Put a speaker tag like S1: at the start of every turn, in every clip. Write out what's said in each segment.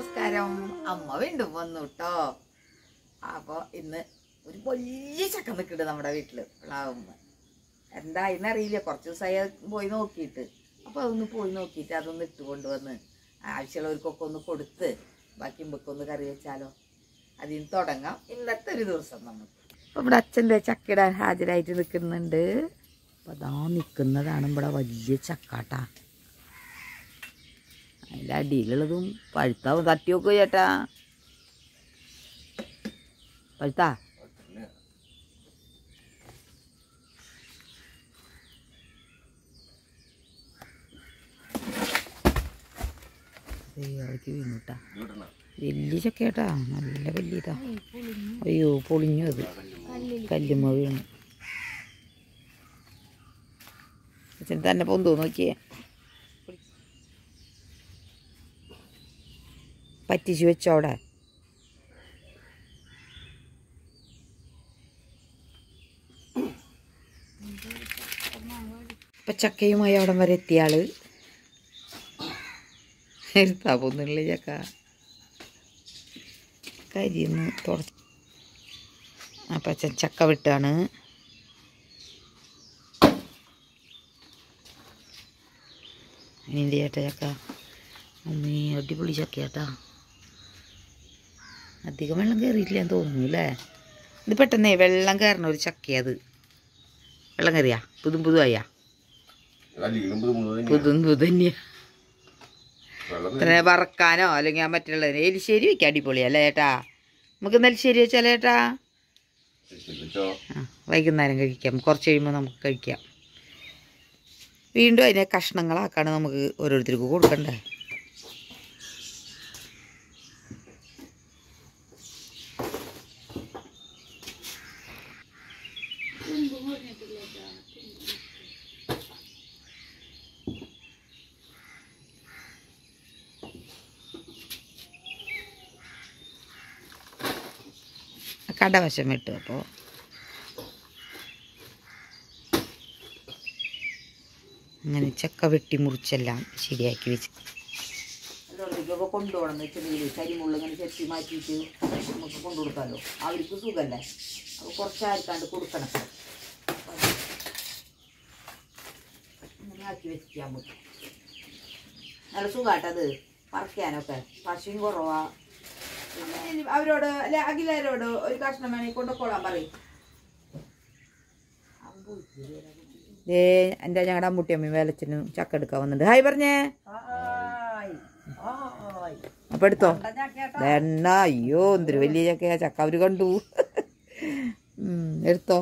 S1: നമസ്കാരം അമ്മ വീണ്ടും വന്നു കേട്ടോ അപ്പോൾ ഇന്ന് ഒരു വലിയ ചക്ക നിൽക്കുന്നുണ്ട് നമ്മുടെ വീട്ടിൽ പ്ലാവുമ്മ എന്തായിന്ന് അറിയില്ല കുറച്ച് ദിവസമായി അത് പോയി നോക്കിയിട്ട് അപ്പോൾ അതൊന്ന് പോയി നോക്കിയിട്ട് അതൊന്ന് ഇട്ട് കൊണ്ടുവന്ന് ആവശ്യമുള്ളവർക്കൊക്കെ ഒന്ന് കൊടുത്ത് ബാക്കി ഇമ്പൊക്കെ കറി വെച്ചാലോ അതിൽ നിന്ന് തുടങ്ങാം ഇന്നത്തെ ഒരു ദിവസം നമുക്ക് അപ്പോൾ ഇവിടെ അച്ഛൻ്റെ ചക്കയിടാൻ ഹാജരായിട്ട് നിൽക്കുന്നുണ്ട് അപ്പോൾ അതാ നിൽക്കുന്നതാണ് ഇവിടെ വലിയ ചക്കാട്ടാ അതിൻ്റെ അടിയിലുള്ളതും പഴുത്താവും തട്ടി നോക്കുക ചേട്ടാ പഴുത്താ അവിടേക്ക് വീണുട്ടാ വലിയ ചക്കയാട്ടാ നല്ല വലിയതാ അയ്യോ പൊളിഞ്ഞു അത് കല്ലുമ്മ വീണു അച്ഛൻ തന്നെ പൊന്തോ നോക്കിയേ പറ്റിച്ചു വെച്ചോടെ ഇപ്പൊ ചക്കയുമായി അവിടം വരെ എത്തിയ ആള് എടുത്താ പോകുന്നില്ല ചക്ക കരിന്ന് തുടച്ച് അപ്പം അച്ഛൻ ചക്ക വിട്ടാണ് അതിൻ്റെ ചേട്ടാ ചക്ക അമ്മീ അടിപൊളി ചക്ക ചേട്ടാ അധികം വെള്ളം കയറിയിട്ടില്ല തോന്നുന്നു അല്ലേ ഇത് പെട്ടെന്നേ വെള്ളം കയറണ ഒരു ചക്കയത് വെള്ളം കയറിയാ പുതും പുതുവായാ പുതും പുതു തന്നെയാ ഇത്ര വറക്കാനോ അല്ലെങ്കിൽ ആ മറ്റുള്ളതിന് എലിശ്ശേരി വെക്കാം അടിപൊളിയാ അല്ലേ ചേട്ടാ നമുക്ക് നെൽശ്ശേരി വെച്ചാലേ ചേട്ടാ ആ വൈകുന്നേരം കഴിക്കാം കുറച്ച് കഴിയുമ്പോൾ നമുക്ക് കഴിക്കാം വീണ്ടും അതിനെ കഷ്ണങ്ങളാക്കാണ് നമുക്ക് ഓരോരുത്തർക്ക് കൊടുക്കണ്ടേ കടവശം വിട്ടു അപ്പോൾ അങ്ങനെ ചക്ക വെട്ടി മുറിച്ചെല്ലാം ശരിയാക്കി വെച്ച് എല്ലാവർക്കൊക്കെ കൊണ്ടുപോകണം എന്ന് വെച്ചിട്ടുണ്ടെങ്കിൽ കരിമുള്ള ഇങ്ങനെ ചെത്തി മാറ്റിയിട്ട് നമുക്ക് കൊണ്ടുകൊടുക്കാമല്ലോ അവർക്ക് സുഖമല്ലേ അപ്പോൾ കുറച്ച് ആർക്കാണ്ട് കൊടുക്കണം ഇങ്ങനെ ആക്കി വെച്ചാൽ മതി നല്ല സുഖമാട്ടത് പറിക്കാനൊക്കെ പശുവും കുറവാ പിന്നെ ഇനി അവരോട് അല്ലെ അഖിലാരോട് ഒരു കഷ്ണം വേണമെങ്കിൽ കൊണ്ടുകൊള്ളാൻ പറയും ഏ എൻ്റെ ഞങ്ങളുടെ അമ്മൂട്ടിയമ്മ വേലച്ചന് ചക്ക എടുക്കാൻ വന്നിട്ടുണ്ട് ഹായ് പറഞ്ഞേ അപ്പൊ എടുത്തോ എണ്ണ അയ്യോ എന്തൊരു വലിയ ചക്കയാ ചക്ക അവര് കണ്ടു ഉം, എടുത്തോ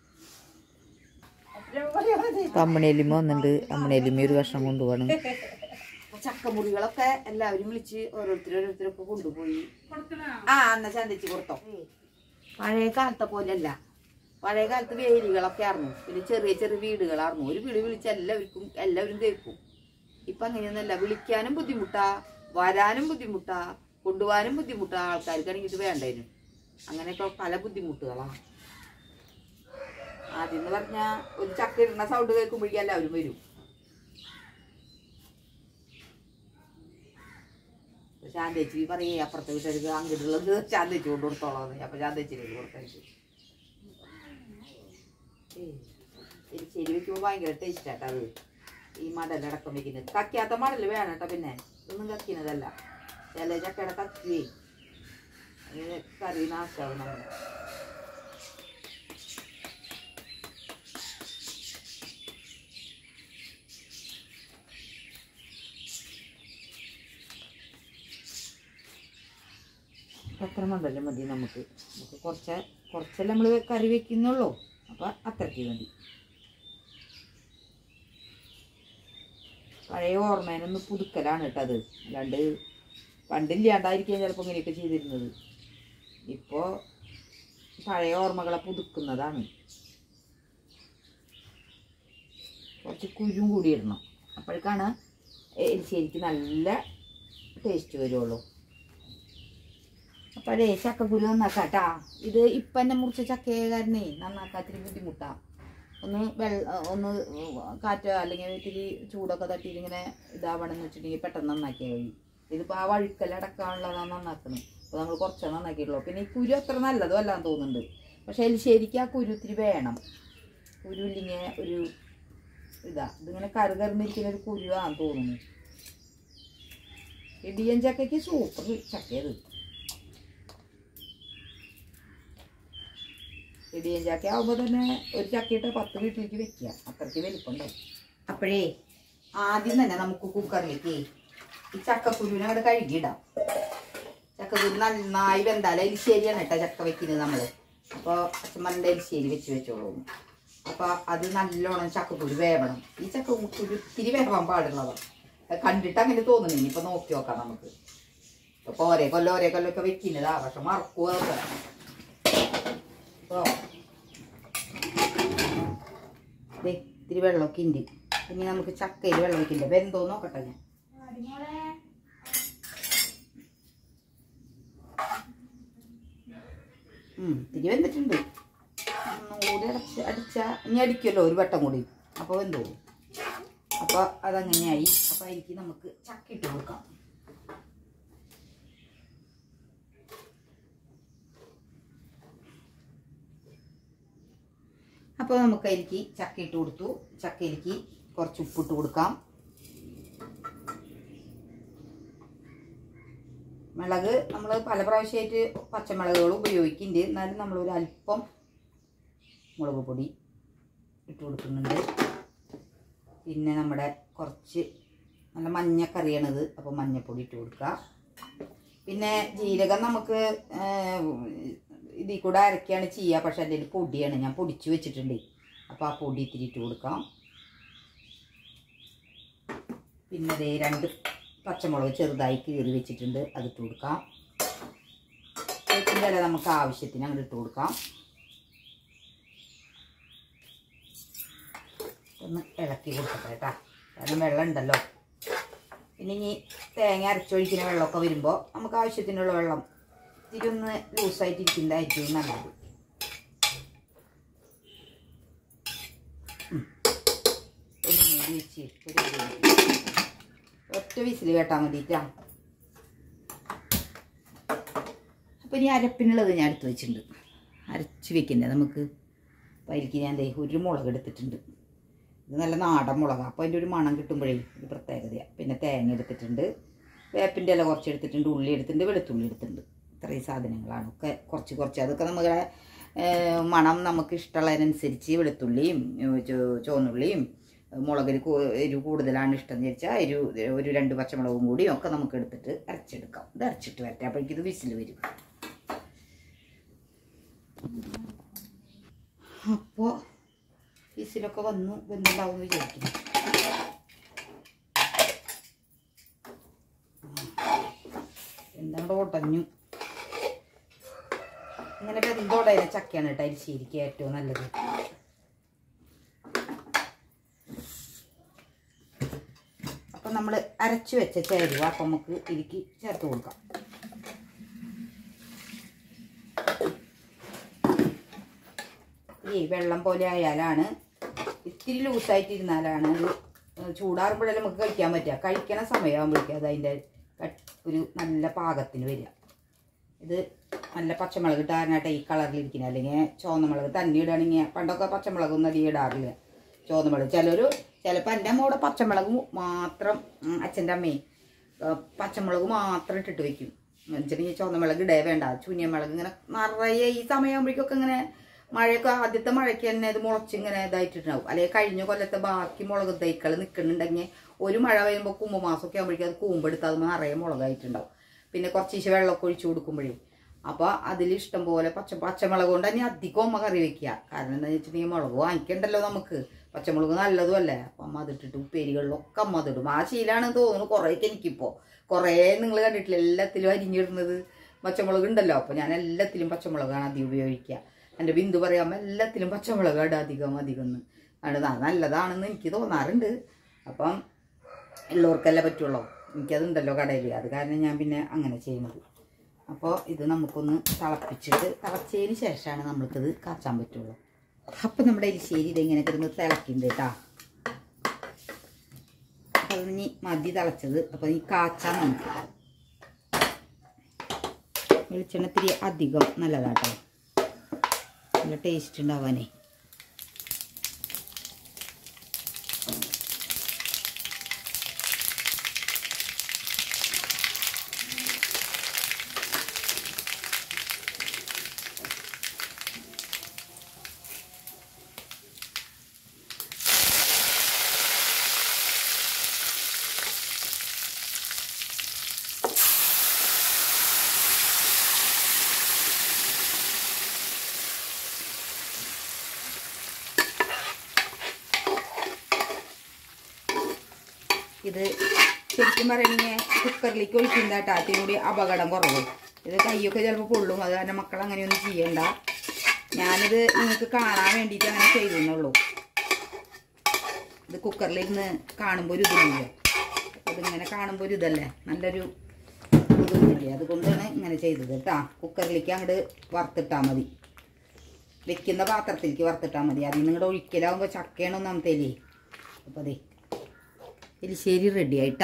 S1: അമ്മണിയല്ലിമ്മ വന്നിട്ടുണ്ട് അമ്മണിയല്ലിമ്മ ഒരു കഷ്ണം കൊണ്ടുപോകണം ചക്കമുറികളൊക്കെ എല്ലാവരും വിളിച്ച് ഓരോരുത്തർ ഓരോരുത്തരൊക്കെ കൊണ്ടുപോയി ആ എന്നാ ചന്തിച്ച് കൊടുത്തോ പഴയ കാലത്തെ പോലെയല്ല പഴയ കാലത്ത് വേലികളൊക്കെ ആയിരുന്നു പിന്നെ ചെറിയ ചെറിയ വീടുകളായിരുന്നു ഒരു വിളി വിളിച്ച എല്ലാവർക്കും എല്ലാവരും കേൾക്കും ഇപ്പൊ അങ്ങനെയൊന്നല്ല വിളിക്കാനും ബുദ്ധിമുട്ടാ വരാനും ബുദ്ധിമുട്ടാ കൊണ്ടുപോകാനും ബുദ്ധിമുട്ടാ ആൾക്കാർക്കാണെങ്കിൽ ഇത് വേണ്ടായിരുന്നു അങ്ങനെയൊക്കെ പല ബുദ്ധിമുട്ടുകളാ ആദ്യം എന്ന് പറഞ്ഞാ ഒരു ചക്ക ഇടുന്ന സൗണ്ട് കേൾക്കുമ്പോഴേക്കും എല്ലാവരും വരും ശാന്തേച്ചി പറയേ അപ്പുറത്തെ വീട്ടുകാർക്ക് അങ്ങോട്ടുള്ളത് ശാന്തേച്ചി കൊണ്ട് കൊടുത്തോളാം അപ്പൊ ശാന്തേച്ചിയിലേക്ക് കൊടുത്തയച്ചു ശരി വെക്കുമ്പോൾ ഭയങ്കര ടേസ്റ്റ് ആട്ടോ അത് ഈ മടലടക്കം വെക്കുന്നത് കക്കിയാത്ത മടൽ വേണം കേട്ടോ പിന്നെ ഇതൊന്നും കക്കിനതല്ല ചില ചക്കയുടെ കക്കിയേ അത് കറി നാശാവും നമ്മൾ അത്ര മണ്ടല്ലോ മതി നമുക്ക് നമുക്ക് കുറച്ച് കുറച്ചല്ലേ നമ്മൾ കറി വെക്കുന്നുള്ളൂ അപ്പം അത്രയ്ക്ക് മതി പഴയ ഓർമ്മേനൊന്ന് പുതുക്കലാണ് കേട്ടോ അത് അല്ലാണ്ട് പണ്ടില്ലാണ്ടായിരിക്കും ചിലപ്പോൾ ഇങ്ങനെയൊക്കെ ചെയ്തിരുന്നത് ഇപ്പോൾ പഴയ ഓർമ്മകളെ പുതുക്കുന്നതാണ് കുറച്ച് കുരും കൂടി ഇടണം അപ്പോഴേക്കാണ് എരിശ്ശേരിക്ക് നല്ല ടേസ്റ്റ് വരുള്ളൂ അപ്പോഴേ ചക്കക്കുരു നന്നാക്കാട്ടാ ഇത് ഇപ്പം തന്നെ മുറിച്ച ചക്കയെ കാരണേ നന്നാക്കാത്തിരി ബുദ്ധിമുട്ടാ ഒന്ന് വെള്ള ഒന്ന് കാറ്റ് അല്ലെങ്കിൽ ഇത്തിരി ചൂടൊക്കെ തട്ടിയിട്ട് ഇങ്ങനെ ഇതാവണം എന്ന് വെച്ചിട്ടുണ്ടെങ്കിൽ പെട്ടെന്ന് നന്നാക്കിയാൽ കഴിയും ഇതിപ്പോൾ ആ വഴുക്കലടക്കാനുള്ളതാണ് നന്നാക്കുന്നത് അപ്പോൾ നമ്മൾ കുറച്ചേ നന്നാക്കിയിട്ടുള്ളൂ പിന്നെ ഈ കുരു അത്ര നല്ലതും അല്ലാന്ന് തോന്നുന്നുണ്ട് പക്ഷേ എലിശ്ശേരിക്ക് ആ കുരു ഇത്തിരി വേണം കുരു ഇല്ലെങ്കിൽ ഒരു ഇതാ ഇതിങ്ങനെ കരുകറിന്നിരിക്കുന്ന ഒരു കുരുവാന്ന് തോന്നുന്നു ഇടിയൻ ചക്കയ്ക്ക് സൂപ്പർ ചക്കയത് ഇടിയൻ ചക്ക ആകുമ്പോൾ തന്നെ ഒരു ചക്കയിട്ട് പത്ത് വീട്ടിലേക്ക് വെക്കുക അത്രയ്ക്ക് വലിപ്പമുണ്ടാവും അപ്പോഴേ ആദ്യം തന്നെ നമുക്ക് കുക്കറിലേക്ക് ഈ ചക്കക്കുരുവിനെ അങ്ങോട്ട് കഴുകിയിടാം ചക്കക്കുരു നന്നായി വെന്താലും എലിശ്ശേരിയാണ് കേട്ടോ ചക്ക വെക്കുന്നത് നമ്മൾ അപ്പോൾ അച്ഛന്മാരുടെ എലിശ്ശേരി വെച്ച് വെച്ചോളൂ അപ്പോൾ അത് നല്ലോണം ചക്കക്കുരു വേവണം ഈ ചക്കക്കുരു ഇത്തിരി വേവാൻ പാടുള്ളതാണ് അത് കണ്ടിട്ട് അങ്ങനെ തോന്നുന്നു ഇനിയിപ്പോൾ നോക്കി നോക്കാം നമുക്ക് ഇപ്പോൾ ഓരേ കൊല്ലം ഓരേ കൊല്ലമൊക്കെ വെക്കുന്നതാ പക്ഷെ മറക്കുക അതൊക്കെ അപ്പോൾ ദേ ഇത്തിരി വെള്ളമൊക്കെ ഉണ്ട് ഇനി നമുക്ക് ചക്കയിൽ വെള്ളം വയ്ക്കില്ല വെന്തോ നോക്കട്ടെ ഞാൻ ഉം, ഇത്തിരി വെന്തിട്ടുണ്ട് ഒന്നും കൂടി അടച്ച് അടിച്ച ഇനി അടിക്കുമല്ലോ ഒരു വട്ടം കൂടി അപ്പോൾ വെന്തോ അപ്പോൾ അതങ്ങനെയായി അപ്പോൾ അതിലേക്ക് നമുക്ക് ചക്ക ഇട്ട് കൊടുക്കാം അപ്പോൾ നമുക്ക് അതിലേക്ക് ചക്ക ഇട്ട് കൊടുത്തു ചക്കയിലേക്ക് കുറച്ച് ഉപ്പിട്ട് കൊടുക്കാം മുളക് നമ്മൾ പല പ്രാവശ്യമായിട്ട് പച്ചമുളകുകൾ ഉപയോഗിക്കുന്നുണ്ട് എന്നാലും നമ്മളൊരു അല്പം മുളക് പൊടി ഇട്ട് കൊടുക്കുന്നുണ്ട് പിന്നെ നമ്മുടെ കുറച്ച് നല്ല മഞ്ഞക്കറിയാണിത് അപ്പോൾ മഞ്ഞപ്പൊടി ഇട്ട് കൊടുക്കുക പിന്നെ ജീരകം നമുക്ക് ഇതിൽ കൂടെ അരക്കുകയാണ് ചെയ്യുക പക്ഷെ അതിൽ പൊടിയാണ് ഞാൻ പൊടിച്ചു വെച്ചിട്ടുണ്ട് അപ്പോൾ ആ പൊടി ഇത്തിരി ഇട്ട് കൊടുക്കാം പിന്നെ ദേ രണ്ട് പച്ചമുളക് ചെറുതായി കീറി വെച്ചിട്ടുണ്ട് അതിട്ട് കൊടുക്കാം വേപ്പിൻ്റെ ഇല നമുക്ക് ആവശ്യത്തിന് അങ്ങോട്ട് ഇട്ട് കൊടുക്കാം ഒന്ന് ഇളക്കി കൊടുക്കട്ടെ കേട്ടാ കാരണം വെള്ളം ഉണ്ടല്ലോ പിന്നെ ഇനി തേങ്ങ അരച്ചൊഴിക്കുന്ന വെള്ളമൊക്കെ വരുമ്പോൾ നമുക്ക് ആവശ്യത്തിനുള്ള വെള്ളം ഇത്തിരി ഒന്ന് ലൂസായിട്ട് ഇരിക്കുന്നതായിരിക്കും നല്ലത് ഉം. ഒരു മൂടി വെച്ച് ഒരു മൂടി. ഒറ്റ വിസിൽ കേട്ടാൽ മതിട്ടാ അപ്പോൾ ഇനി അരപ്പിനുള്ളത് ഞാൻ എടുത്ത് വെച്ചിട്ടുണ്ട് അരച്ച് വെക്കണ്ടേ നമുക്ക് അപ്പോൾ അതിലേക്ക് ഞാൻ ദേ ഒരു മുളക് എടുത്തിട്ടുണ്ട് ഇത് നല്ല നാടൻ മുളകാണ് അപ്പോൾ അതിൻ്റെ ഒരു മണം കിട്ടുമ്പോഴേ ഒരു പ്രത്യേകതയാണ് പിന്നെ തേങ്ങ എടുത്തിട്ടുണ്ട് വേപ്പിൻ്റെ ഇല കുറച്ച് എടുത്തിട്ടുണ്ട് ഉള്ളി എടുത്തിട്ടുണ്ട് വെളുത്തുള്ളി എടുത്തിട്ടുണ്ട് ഇത്രയും സാധനങ്ങളാണ് ഒക്കെ കുറച്ച് കുറച്ച് അതൊക്കെ നമ്മുടെ ഏഹ്, മണം നമുക്ക് ഇഷ്ടമുള്ളതിനനുസരിച്ച് വെളുത്തുള്ളിയും ഏഹ്, ചോ- ചുവന്നുള്ളിയും മുളകിന് കൂ- എരിവ് കൂടുതലാണ് ഇഷ്ടം എന്ന് വെച്ചാൽ എരിവ് ഒരു രണ്ട് പച്ചമുളകും കൂടി ഒക്കെ നമുക്ക് എടുത്തിട്ട് അരച്ചെടുക്കാം ഇത് അരച്ചിട്ട് വരട്ടെ അപ്പോഴേക്കും ഇത് വിസിൽ വരും അപ്പോൾ വിസിലൊക്കെ വന്നു വെന്തുണ്ടാവും എന്ന് വിചാരിക്കുന്നു എന്താണ്ട് ഓട്ടഞ്ഞു ഇങ്ങനെ വെന്തോടെ ചക്കയാണ് കേട്ടോ അരിശീരിക്ക് ഏറ്റവും നല്ലത് അപ്പം നമ്മൾ അരച്ചു വെച്ച ചേരുവ അപ്പം നമുക്ക് ഇതിലേക്ക് ചേർത്ത് കൊടുക്കാം ഈ വെള്ളം പോലെ ആയാലാണ് ഇത്തിരി ലൂസായിട്ട് ഇരുന്നാലാണ് അത് ചൂടാറുമ്പോഴല്ലേ നമുക്ക് കഴിക്കാൻ പറ്റുക കഴിക്കണ സമയമാകുമ്പോഴേക്കും അത് അതിൻ്റെ ഒരു നല്ല പാകത്തിന് വരിക ഇത് നല്ല പച്ചമുളക് ഇട്ടാനായിട്ട് ഈ കളറിലിരിക്കുന്നത് അല്ലെങ്കിൽ ചുവന്ന മുളക് തന്നെ ഇടുകയാണെങ്കിൽ പണ്ടൊക്കെ പച്ചമുളകൊന്നും അധികം ഇടാറില്ല ചുവന്ന മുളക് ചിലർ ചിലപ്പോൾ എൻ്റെ അമ്മയുടെ പച്ചമുളക് മാത്രം ഉം, അച്ഛൻ്റെ അമ്മയും ഏഹ്, പച്ചമുളക് മാത്രം ഇട്ടിട്ട് വെക്കും വെച്ചിട്ടുണ്ടെങ്കിൽ ചുവന്ന മുളക് ഇടേ വേണ്ട ചുനിയ മുളക് ഇങ്ങനെ നിറയെ ഈ സമയമാകുമ്പോഴേക്കൊക്കെ ഇങ്ങനെ മഴയൊക്കെ ആദ്യത്തെ മഴയ്ക്ക് തന്നെ ഇത് മുളച്ച് ഇങ്ങനെ ഇതായിട്ടുണ്ടാവും അല്ലെങ്കിൽ കഴിഞ്ഞ കൊല്ലത്തെ ബാക്കി മുളക് തൈക്കൾ നിൽക്കുന്നുണ്ടെങ്കിൽ ഒരു മഴ വരുമ്പോൾ കുമ്പമാസമൊക്കെ ആകുമ്പോഴേക്കും അത് കൂമ്പെടുത്ത് അത് നിറയെ മുളകായിട്ടുണ്ടാവും പിന്നെ കുറച്ച് ഈശ വെള്ളമൊക്കെ ഒഴിച്ചു കൊടുക്കുമ്പോഴേ അപ്പോൾ അതിൽ ഇഷ്ടം പോലെ പച്ച പച്ചമുളക് കൊണ്ട് തന്നെ അധികം അമ്മ കറി വെക്കുക കാരണം എന്താ വെച്ചിട്ടുണ്ടെങ്കിൽ മുളക് വാങ്ങിക്കണ്ടല്ലോ നമുക്ക് പച്ചമുളക് നല്ലതും അല്ലേ അപ്പം അമ്മ അതിട്ടിട്ട് ഉപ്പേരികളിലൊക്കെ അമ്മ അതിടും ആ ശീലാണ് തോന്നുന്നു കുറേയൊക്കെ എനിക്കിപ്പോൾ കുറേ നിങ്ങൾ കണ്ടിട്ടില്ല എല്ലാത്തിലും അരിഞ്ഞിടുന്നത് പച്ചമുളക് ഉണ്ടല്ലോ അപ്പോൾ ഞാൻ എല്ലാത്തിലും പച്ചമുളകാണ് അധികം ഉപയോഗിക്കുക എൻ്റെ ബിന്ദു പറയാം എല്ലാത്തിലും പച്ചമുളക് ഇടുക അധികം അധികം എന്ന് ആണ് നല്ലതാണെന്ന് എനിക്ക് തോന്നാറുണ്ട് അപ്പം ഉള്ളവർക്കല്ലേ പറ്റുള്ളൂ എനിക്കതുണ്ടല്ലോ കടയിൽ അത് കാരണം ഞാൻ പിന്നെ അങ്ങനെ ചെയ്യുന്നത് അപ്പോൾ ഇത് നമുക്കൊന്ന് തിളപ്പിച്ചിട്ട് തിളച്ചതിന് ശേഷമാണ് നമ്മൾക്കിത് കാച്ചാൻ പറ്റുള്ളൂ അപ്പം നമ്മുടെ എരിശ്ശേരി ഇതിങ്ങനെ കിടന്ന് തിളക്കുന്നുണ്ട് കേട്ടോ അപ്പം ഇനി മതി തിളച്ചത് അപ്പോൾ ഈ കാച്ചാൻ നമുക്ക് വെളിച്ചെണ്ണ ഇത്തിരി അധികം നല്ലതാട്ടോ നല്ല ടേസ്റ്റ് ഉണ്ടാവാനേ ഇത് ശരിക്കും പറയണെങ്കിൽ കുക്കറിലേക്ക് ഒഴിക്കുന്നതാട്ടോ അതിനൂടി അപകടം കുറവ് ഇത് കൈയൊക്കെ ചിലപ്പോൾ പൊള്ളും അത് കാരണം മക്കൾ അങ്ങനെയൊന്നും ചെയ്യണ്ട ഞാനിത് നിങ്ങൾക്ക് കാണാൻ വേണ്ടിയിട്ട് അങ്ങനെ ചെയ്തെന്നുള്ളൂ ഇത് കുക്കറിലിരുന്ന് കാണുമ്പോൾ ഒരു ഇതില്ലല്ലോ അതിങ്ങനെ കാണുമ്പോൾ ഒരു ഇതല്ലേ നല്ലൊരു ഇതൊന്നുമില്ലേ അതുകൊണ്ടാണ് ഇങ്ങനെ ചെയ്തത് കേട്ടാ കുക്കറിലേക്ക് അങ്ങോട്ട് വറുത്തിട്ടാൽ മതി വെക്കുന്ന പാത്രത്തിലേക്ക് വറുത്തിട്ടാൽ മതി അതിൽ നിങ്ങളുടെ ഒഴിക്കലാവുമ്പോൾ ചക്കയാണ് ഒന്നാമത്തേലേ അപ്പോൾ അതെ എലിശ്ശേരി റെഡി ആയിട്ടാ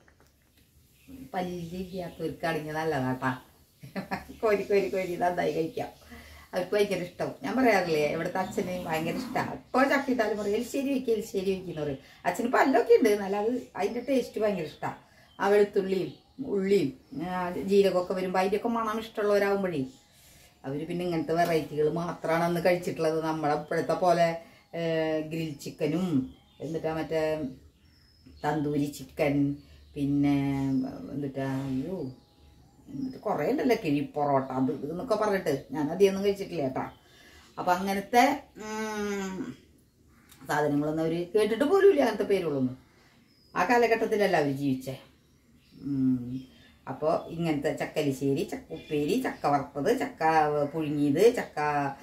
S1: പല്ലില്ലാത്തവർക്ക് അടിഞ്ഞ നല്ലതാട്ടാ കോരി കോരി കോരി നന്നായി കഴിക്കാം അവർക്ക് ഭയങ്കര ഇഷ്ടം ഞാൻ പറയാറില്ലേ ഇവിടുത്തെ അച്ഛന് ഭയങ്കര ഇഷ്ടമാണ് ഇപ്പോൾ ചക്കിട്ടാലും പറയും എലിശ്ശേരി വയ്ക്കുക എലിശ്ശേരി വയ്ക്കുന്ന പറയും അച്ഛന് പല്ലൊക്കെ ഉണ്ട് എന്നാൽ അത് അതിൻ്റെ ടേസ്റ്റ് ഭയങ്കര ഇഷ്ടമാണ് ആ വെളുത്തുള്ളിയും ഉള്ളിയും ആ, ജീരകമൊക്കെ വരുമ്പോൾ അതിൻ്റെയൊക്കെ മണം ഇഷ്ടമുള്ളവരാകുമ്പോഴേ അവർ പിന്നെ ഇങ്ങനത്തെ വെറൈറ്റികൾ മാത്രമാണ് അന്ന് കഴിച്ചിട്ടുള്ളത് നമ്മളെ ഇപ്പോഴത്തെ പോലെ ഗ്രിൽ ചിക്കനും എന്നിട്ടാ മറ്റേ തന്തൂരി ചിക്കൻ പിന്നെ എന്നിട്ടാ അയ്യോ എന്നിട്ട് കുറേ ഉണ്ടല്ലോ കിഴി പൊറോട്ട അത് ഇത് എന്നൊക്കെ പറഞ്ഞിട്ട് ഞാൻ അധികമൊന്നും കഴിച്ചിട്ടില്ല കേട്ടാ അപ്പം അങ്ങനത്തെ ഉം, സാധനങ്ങളൊന്നും അവർ കേട്ടിട്ട് പോലും ഇല്ല അങ്ങനത്തെ പേരുകളൊന്നും ആ കാലഘട്ടത്തിലല്ല അവർ ജീവിച്ചേ അപ്പോൾ ഇങ്ങനത്തെ ചക്കലിശ്ശേരി ചക്ക ഉപ്പേരി ചക്ക വറുത്തത് ചക്ക പുഴുങ്ങിയത് ചക്ക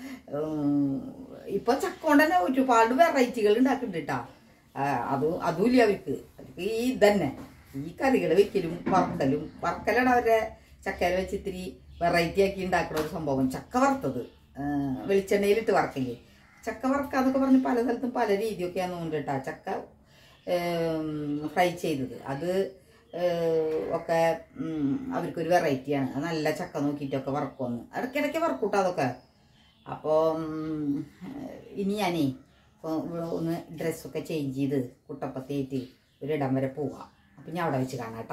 S1: ഇപ്പോൾ ചക്ക കൊണ്ട് തന്നെ ഒരുപാട് വെറൈറ്റികൾ ഉണ്ടാക്കുന്നുണ്ട് കേട്ടോ അതും അതുമില്ല അവർക്ക് അവർക്ക് ഈ ഇതന്നെ ഈ കറികൾ വെക്കലും വറുക്കലും വറുക്കലാണ് അവരുടെ ചക്കയിൽ വെച്ച് ഇത്തിരി വെറൈറ്റി ആക്കി ഉണ്ടാക്കുന്ന ഒരു സംഭവം ചക്ക വറുത്തത് ആ, വെളിച്ചെണ്ണയിലിട്ട് വറക്കില്ലേ ചക്ക വറക്കാന്നൊക്കെ പറഞ്ഞ് പല സ്ഥലത്തും പല രീതിയൊക്കെയാന്ന് തോന്നുന്നുണ്ട് കേട്ടോ ചക്ക ഫ്രൈ ചെയ്തത് അത് ഏഹ്, ഒക്കെ ഉം, അവർക്കൊരു വെറൈറ്റിയാണ് അത് നല്ല ചക്ക നോക്കിയിട്ടൊക്കെ വറക്കുമെന്ന് ഇടയ്ക്കിടയ്ക്ക് വറക്കൂട്ടോ അതൊക്കെ അപ്പോൾ ഇനി ഞാനേ ഇപ്പോൾ ഒന്ന് ഡ്രസ്സൊക്കെ ചേഞ്ച് ചെയ്ത് കുട്ടപ്പത്തേറ്റ് ഒരിടം വരെ പോവാം അപ്പം ഞാൻ അവിടെ വെച്ച് കാണാം കേട്ടാ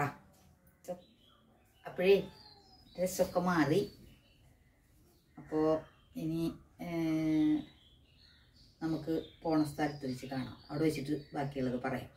S1: അപ്പോഴേ ഡ്രസ്സൊക്കെ മാറി അപ്പോൾ ഇനി ഏഹ്, നമുക്ക് പോണ സ്ഥലത്ത് വെച്ച് കാണാം അവിടെ വെച്ചിട്ട് ബാക്കിയുള്ളത് പറയാം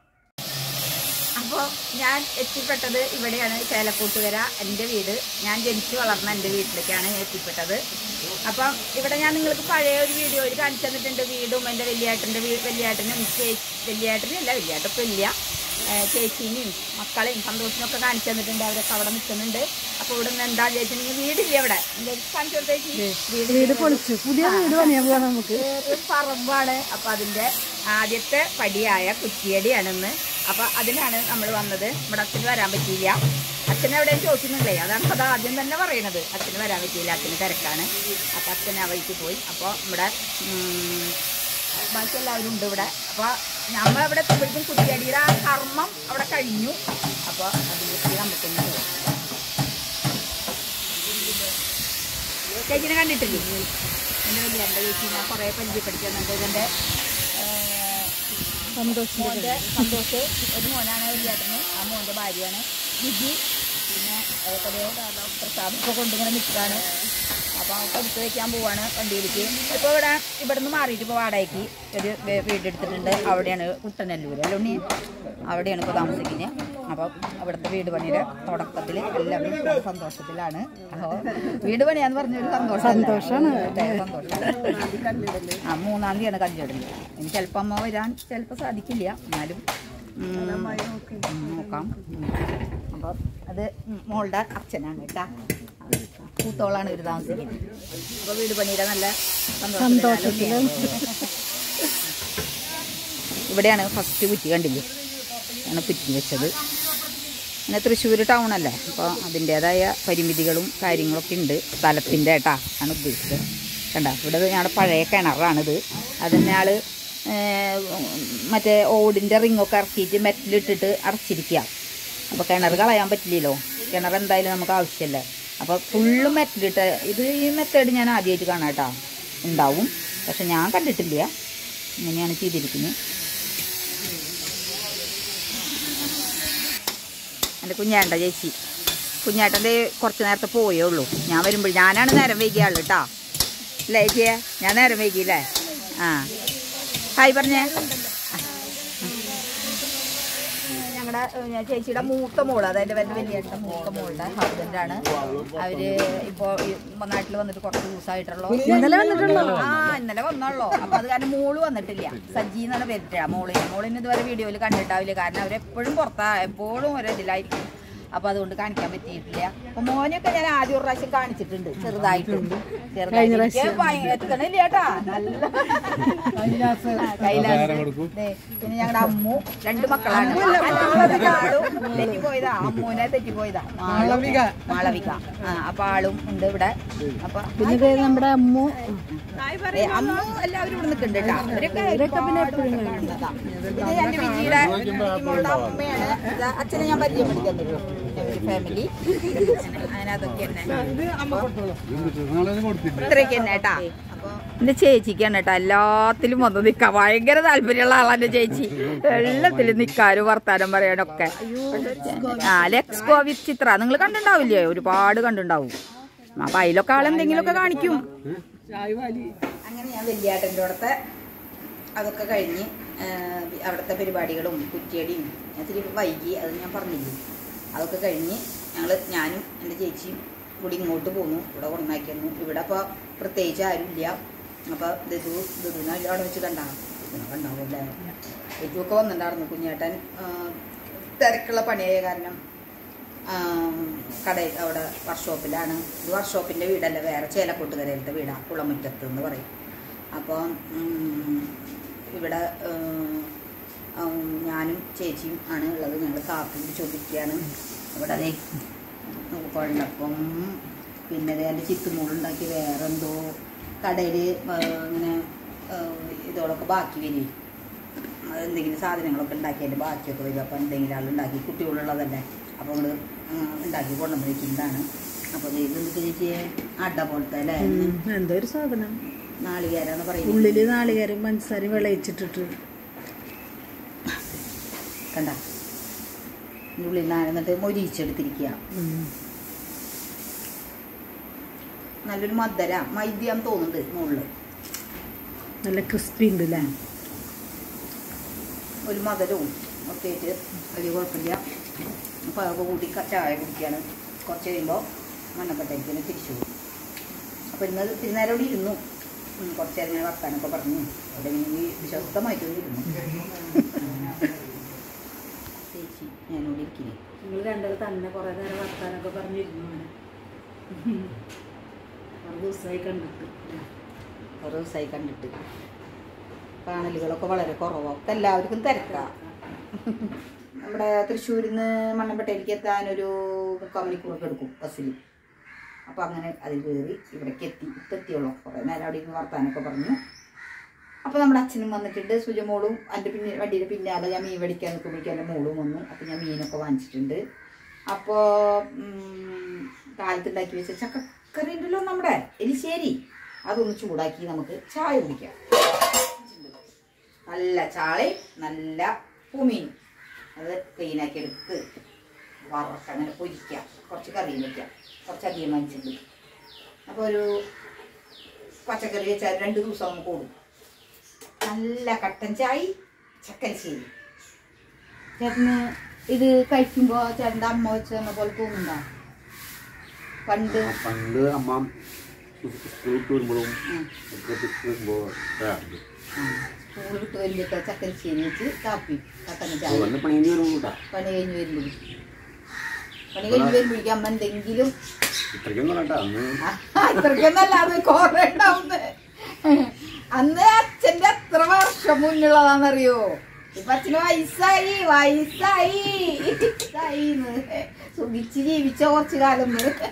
S1: അപ്പോൾ ഞാൻ എത്തിപ്പെട്ടത് ഇവിടെയാണ് ചേലക്കൂട്ടുകര എൻ്റെ വീട് ഞാൻ ജനിച്ചു വളർന്ന എൻ്റെ വീട്ടിലേക്കാണ് എത്തിപ്പെട്ടത് അപ്പം ഇവിടെ ഞാൻ നിങ്ങൾക്ക് പഴയ ഒരു വീഡിയോയിൽ കാണിച്ചു തന്നിട്ടുണ്ട് വീടും എൻ്റെ വലിയേട്ടൻ്റെ വീ വലിയേട്ടനും ചേച്ചി വലിയേട്ടനും അല്ല വലിയേട്ടപ്പം ഇല്ല ചേച്ചീനെയും മക്കളെയും സന്തോഷിനൊക്കെ കാണിച്ചു തന്നിട്ടുണ്ട് അവരൊക്കെ അവിടെ നിൽക്കുന്നുണ്ട് അപ്പോൾ ഇവിടെ നിന്ന് എന്താ ചോദിച്ചിട്ടുണ്ടെങ്കിൽ വീടില്ല ഇവിടെ എന്തായാലും കാണിച്ചു കൊടുത്തേക്ക് വീട് പൊളിച്ചു പുതിയ വീട് പണിയാൻ പോകാം നമുക്ക് പറമ്പാണ് അപ്പോൾ അതിൻ്റെ ആദ്യത്തെ പടിയായ കുറ്റിയടിയാണെന്ന് അപ്പോൾ അതിനാണ് നമ്മൾ വന്നത് ഇവിടെ അച്ഛന് വരാൻ പറ്റിയില്ല അച്ഛൻ എവിടെയും ചോദിക്കുന്നുണ്ടേ അതാണ് അത് ആദ്യം തന്നെ പറയണത് അച്ഛന് വരാൻ പറ്റിയില്ല അച്ഛന് തിരക്കാണ് അപ്പോൾ അച്ഛൻ ആ വഴിക്ക് പോയി അപ്പോൾ ഇവിടെ ഉം, ബാക്കി എല്ലാവരും ഉണ്ട് ഇവിടെ അപ്പോൾ നമ്മളവിടെ എത്തുമ്പോഴേക്കും കുറ്റിയടിയുടെ ആ കർമ്മം അവിടെ കഴിഞ്ഞു അപ്പോൾ അതിലേക്ക് നമുക്കൊന്ന് പോകാം ചേച്ചിനെ കണ്ടിട്ടില്ലേ എൻ്റെ വലിയ എൻ്റെ ചേച്ചി ഞാൻ കുറേ പരിചയപ്പെടുത്തുന്നുണ്ട് ഇതിൻ്റെ മോൻ്റെ സന്തോഷ് ഒരു മോനാണ് വലിയേട്ടന് ആ മോൻ്റെ ഭാര്യയാണ് വിജി പിന്നെ അതേപോലെ പ്രസാദൊക്കെ കൊണ്ടിങ്ങനെ നിൽക്കുകയാണ് അപ്പോൾ അവൾക്ക് എടുത്ത് വയ്ക്കാൻ പോവാണ് വണ്ടിയിലേക്ക് ഇപ്പോൾ ഇവിടെ ഇവിടെ നിന്ന് മാറിയിട്ട് ഇപ്പോൾ വാടകയ്ക്ക് ഒരു വേ- വീടെടുത്തിട്ടുണ്ട് അവിടെയാണ് കുട്ടനല്ലൂർ അല്ല ഉണ്ണി അവിടെയാണ് ഇപ്പോൾ താമസിക്കുന്നത് അപ്പോൾ അവിടുത്തെ വീട് പണിയുടെ തുടക്കത്തിൽ എല്ലാവരും വളരെ സന്തോഷത്തിലാണ് അപ്പോൾ വീട് പണിയാന്ന് പറഞ്ഞൊരു സന്തോഷം സന്തോഷമാണ് സന്തോഷം ആ മൂന്നാം തീയതിയാണ് കല്ലിടുന്നത് ഇനി ചിലപ്പോൾ അമ്മ വരാൻ ചിലപ്പോൾ സാധിക്കില്ല എന്നാലും ഉം, ഉം, നോക്കാം അപ്പോൾ അത് മോളുടെ അച്ഛനാണ് കേട്ടാ കൂത്തോളാണ് ഇവർ താമസിക്കുന്നത് അപ്പോൾ വീട് പണിയുടെ നല്ല സന്തോഷത്തിലാണ് ഇവിടെയാണ് ഫസ്റ്റ് കുറ്റി കണ്ടില്ലേ ആണ് കുറ്റി വെച്ചത് പിന്നെ തൃശ്ശൂർ ടൗൺ അല്ലേ അപ്പോൾ അതിൻ്റേതായ പരിമിതികളും കാര്യങ്ങളൊക്കെ ഉണ്ട് സ്ഥലത്തിൻ്റെ ഏട്ടാ ആണ് ഉദ്ദേശിച്ചത് കണ്ട ഇവിടെ ഞങ്ങളുടെ പഴയ കിണറാണിത് അതിന് ആൾ മറ്റേ ഓടിൻ്റെ റിങ്ങൊക്കെ ഇറക്കിയിട്ട് മെറ്റലിട്ടിട്ട് അടച്ചിരിക്കുക അപ്പോൾ കിണർ കളയാൻ പറ്റില്ലല്ലോ കിണർ എന്തായാലും നമുക്ക് ആവശ്യമല്ലേ അപ്പോൾ ഫുള്ള് മെത്തഡിട്ട് ഇത് ഈ മെത്തേഡ് ഞാൻ ആദ്യമായിട്ട് കാണാം കേട്ടോ ഉണ്ടാവും പക്ഷെ ഞാൻ കണ്ടിട്ടില്ല ഇങ്ങനെയാണ് ചെയ്തിരിക്കുന്നത് എൻ്റെ കുഞ്ഞാണ്ട ചേച്ചി കുഞ്ഞാട്ടൻ്റെ കുറച്ച് നേരത്തെ പോയേ ഉള്ളൂ ഞാൻ വരുമ്പോൾ ഞാനാണ് നേരം വൈകിയ ആള് കേട്ടോ അല്ലേ ചേച്ചിയെ ഞാൻ നേരം വൈകിയില്ലേ ആ ഹായ് പറഞ്ഞേ ഞങ്ങളുടെ ചേച്ചിയുടെ മൂത്ത മോള് അതായത് എൻ്റെ വലിയ ഏട്ടൻ്റെ മൂത്ത മോളുടെ ഹസ്ബൻഡാണ് അവര് ഇപ്പോ ഈ നാട്ടിൽ വന്നിട്ട് കുറച്ച് ദിവസമായിട്ടുള്ളൂ ഇന്നലെ വന്നിട്ടുള്ളൂ ആ ഇന്നലെ വന്നുള്ളൂ അപ്പൊ അത് കാരണം മോള് വന്നിട്ടില്ല സജ്ജി എന്നാണ് പേരിട്ടാ മോളിന് മോളിന് ഇതുവരെ വീഡിയോയിൽ കണ്ടിട്ടാവില്ല കാരണം അവരെപ്പോഴും പുറത്താ എപ്പോഴും ഒരേ ഇതിലായിരിക്കും അപ്പൊ അതുകൊണ്ട് കാണിക്കാൻ പറ്റിയിട്ടില്ല അപ്പൊ മോനൊക്കെ ഞാൻ ആദ്യം ഒരു പ്രാവശ്യം കാണിച്ചിട്ടുണ്ട് ചെറുതായിട്ട് ചെറുതായിട്ട് എനിക്ക് ഭയങ്കര എത്തണില്ല കേട്ടാ നല്ല ആ, കൈലാസ് ദേ, പിന്നെ ഞങ്ങളുടെ അമ്മു രണ്ട് മക്കളാണ് ആളും തെറ്റിപ്പോയതാ അമ്മൂനെ തെറ്റിപ്പോയതാ മാളവിക മാളവിക ആ അപ്പൊ ആളും ഉണ്ട് ഇവിടെ അപ്പൊ
S2: പിന്നെ നമ്മുടെ അമ്മു
S1: ഏ, അമ്മ എല്ലാവരും ഇവിടെ നിൽക്കുന്നുണ്ട് കേട്ടോ അവരൊക്കെ ഒരുപാട് വട്ടം കാണുന്നതാ. ഇത് എന്റെ വിജിയുടെ മോളുടെ അമ്മയാണ് ഇത് അച്ഛനെ ഞാൻ പരിചയപ്പെടുത്തി തന്നിട്ടു ഫാമിലി അങ്ങനെ അതൊക്കെ തന്നെ ഇത്രയൊക്കെ തന്നെ കേട്ടാ അപ്പൊ എന്റെ ചേച്ചിക്കാണ് കേട്ടോ എല്ലാത്തിലും വന്ന് നിക്കാം ഭയങ്കര താല്പര്യമുള്ള ആളാ എന്റെ ചേച്ചി എല്ലാത്തിലും നിക്കാനും വർത്താനം പറയാനൊക്കെ ആ ലെക്സ്കോ വിത്ത് ചിത്ര നിങ്ങൾ കണ്ടിണ്ടാവില്ലേ ഒരുപാട് കണ്ടുണ്ടാവും അപ്പൊ അതിലൊക്കെ ആളെന്തെങ്കിലുമൊക്കെ കാണിക്കും അങ്ങനെ ഞാൻ വലിയാട്ടൻ്റെ അടുത്തെ അതൊക്കെ കഴിഞ്ഞ് ആ, അവിടുത്തെ പരിപാടികളും കുറ്റിയടിയും ഇത്തിരി വൈകി അത് ഞാൻ പറഞ്ഞില്ലേ അതൊക്കെ കഴിഞ്ഞ് ഞങ്ങൾ ഞാനും എൻ്റെ ചേച്ചിയും കൂടി ഇങ്ങോട്ട് പോന്നു ഇവിടെ കൊണ്ടാക്കിയിരുന്നു ഇവിടെ അപ്പോൾ പ്രത്യേകിച്ച് ആരുമില്ല അപ്പോൾ ദതു ദതുന അവിടെ വെച്ച് കണ്ടാണ് കണ്ടാവല്ലേ ദതുവൊക്കെ വന്നിട്ടുണ്ടായിരുന്നു കുഞ്ഞേട്ടൻ ആ, തിരക്കുള്ള പണിയായ കാരണം കട അവിടെ വർക്ക്ഷോപ്പിലാണ് ഇത് വർക്ക്ഷോപ്പിൻ്റെ വീടല്ല വേറെ ചേലക്കൊട്ടുകരയിലത്തെ വീടാണ് കുളമുറ്റത്ത് എന്ന് പറയും അപ്പോൾ ഇവിടെ ഉം, ഉം, ഞാനും ചേച്ചിയും ആണ് ഉള്ളത് ഞങ്ങൾ കാപ്പി കുടിച്ചുകൊണ്ടിരിക്കുകയാണ് ഇവിടെ അതേ കുഴപ്പം പിന്നെ ദേ എൻ്റെ ചിത്തുമൂളുണ്ടാക്കി വേറെ എന്തോ കടയിൽ ഇങ്ങനെ ഏഹ്, ഇതോടൊക്കെ ബാക്കി വരും എന്തെങ്കിലും സാധനങ്ങളൊക്കെ ഉണ്ടാക്കിയതിൻ്റെ ബാക്കിയൊക്കെ വരും അപ്പോൾ എന്തെങ്കിലും ആൾ ഉണ്ടാക്കി കുട്ടികളുള്ളതല്ലേ അപ്പോൾ നമ്മൾ ഉണ്ടാക്കി കൊണ്ടുവന്ന് വെക്കുന്നതാണ് അപ്പോൾ ഇത് എന്തൊക്കെ ചേച്ചി അട പോലത്തെ അല്ലേ
S2: എന്തോ ഒരു സാധനം
S1: നാളികേരാന്ന് പറയുന്നത്
S2: ഉള്ളില് നാളികേരം പഞ്ചസാരയും വിളയിച്ചിട്ടിട്ട്
S1: കണ്ട ഇതിൻ്റെ ഉള്ളിൽ നിന്ന് എന്നിട്ട് മൊരിച്ചെടുത്തിരിക്കുക നല്ലൊരു മധുര മൈദ്യം തോന്നുന്നുണ്ട് മുകളിൽ
S2: നല്ല ക്രിസ്പി ഉണ്ട് അല്ലേ
S1: ഒരു മധുരവും ഒക്കെ ആയിട്ട് വലിയ കുഴപ്പമില്ല അപ്പോൾ അതൊക്കെ കൂട്ടി ക- ചായ കുടിക്കുകയാണ് കുറച്ച് കഴിയുമ്പോൾ മണ്ണക്കട്ടയ്ക്ക് തിരിച്ചു പോകും അപ്പോൾ ഇന്ന് ഇത്തിരി നേരം ഇവിടെ ഇരുന്നു ഉം, കുറച്ച് നേരം ഞാൻ വർത്താനൊക്കെ പറഞ്ഞു അവിടെ ഇങ്ങനെ വിശ്വസ്തമായിട്ടൊന്നും ഇരുന്നു ചേച്ചി ഞാനിവിടെ ഇരിക്കില്ലേ
S2: നിങ്ങൾ രണ്ടാൾ തന്നെ കുറെ നേരം വർത്താനൊക്കെ പറഞ്ഞിരുന്നു അങ്ങനെ കുറെ ദിവസമായി കണ്ടിട്ട്
S1: കുറേ ദിവസമായി കണ്ടിട്ട് കാണലുകളൊക്കെ വളരെ കുറവാണ് ഒക്കെ എല്ലാവർക്കും തിരക്കാം നമ്മുടെ തൃശ്ശൂരിൽ നിന്ന് മണ്ണമ്പട്ടയിലേക്ക് എത്താൻ ഒരു മുക്കാൽ മണിക്കൂറൊക്കെ എടുക്കും ബസ്സിൽ അപ്പോൾ അങ്ങനെ അതിൽ കയറി ഇവിടേക്ക് എത്തി ഇപ്പം എത്തിയുള്ളൂ കുറേ നേരം അവിടെ ഇരുന്ന് വർത്താനൊക്കെ പറഞ്ഞു അപ്പോൾ നമ്മുടെ അച്ഛനും വന്നിട്ടുണ്ട് സുജമോളും എൻ്റെ പിന്നെ വണ്ടിയുടെ പിന്നാലെ ഞാൻ മീൻ മേടിക്കാൻ നിൽക്കുമ്പോഴേക്കും എൻ്റെ മോളും വന്നു അപ്പോൾ ഞാൻ മീനൊക്കെ വാങ്ങിച്ചിട്ടുണ്ട് അപ്പോൾ കാലത്ത് ഉണ്ടാക്കി വെച്ച ചക്കക്കറി ഉണ്ടല്ലോ നമ്മുടെ എലിശ്ശേരി അതൊന്ന് ചൂടാക്കി നമുക്ക് ചായ കുടിക്കാം നല്ല ചാളയും നല്ല പൂമീനും അത് ക്ലീനാക്കി എടുത്ത് വറക്ക അങ്ങനെ പൊരിക്കാം കുറച്ച് കറിയും വയ്ക്കാം കുറച്ചധികം വാങ്ങിച്ചിട്ടുണ്ട് അപ്പോൾ ഒരു പച്ചക്കറി വെച്ചാൽ രണ്ട് ദിവസം നമുക്ക് ഓടും നല്ല കട്ടൻ ചായ ചക്കരശ്ശേരി ചേട്ടന് ഇത് കഴിക്കുമ്പോൾ ചേട്ടൻ്റെ അമ്മ വെച്ച് തന്ന പോലെ തോന്നുന്നുണ്ടോ പണ്ട്
S3: പണ്ട് അമ്മ സ്കൂളിൽ വരുമ്പോഴും
S1: ഉം.
S3: ഒക്കെ വരുമ്പോൾ
S1: സ്കൂൾ വിട്ട് വരുമ്പോഴത്തെ ചക്കരശ്ശേരി വെച്ച് കാപ്പി കട്ടൻ ചായ
S3: നല്ല പണിയേണ്ടി വരും കൂട്ടാ
S1: പണി കഴിഞ്ഞ് വരുമ്പോൾ പണി കഴിഞ്ഞ് വരുമ്പോഴേക്കും അമ്മ എന്തെങ്കിലും
S3: ഇത്രയ്ക്കൊന്നും വേണ്ട അന്ന്
S1: ഇത്രയ്ക്കൊന്നല്ല അത് കൊറേ ഉണ്ടാവുന്നത് അന്ന് അച്ഛന്റെ എത്ര വർഷം മുന്നുള്ളതാണെന്നറിയോ ഇപ്പൊ അച്ഛന് വയസ്സായി വയസ്സായി വയസ്സായിന്ന് സുഖിച്ച് ജീവിച്ച കുറച്ചു കാലം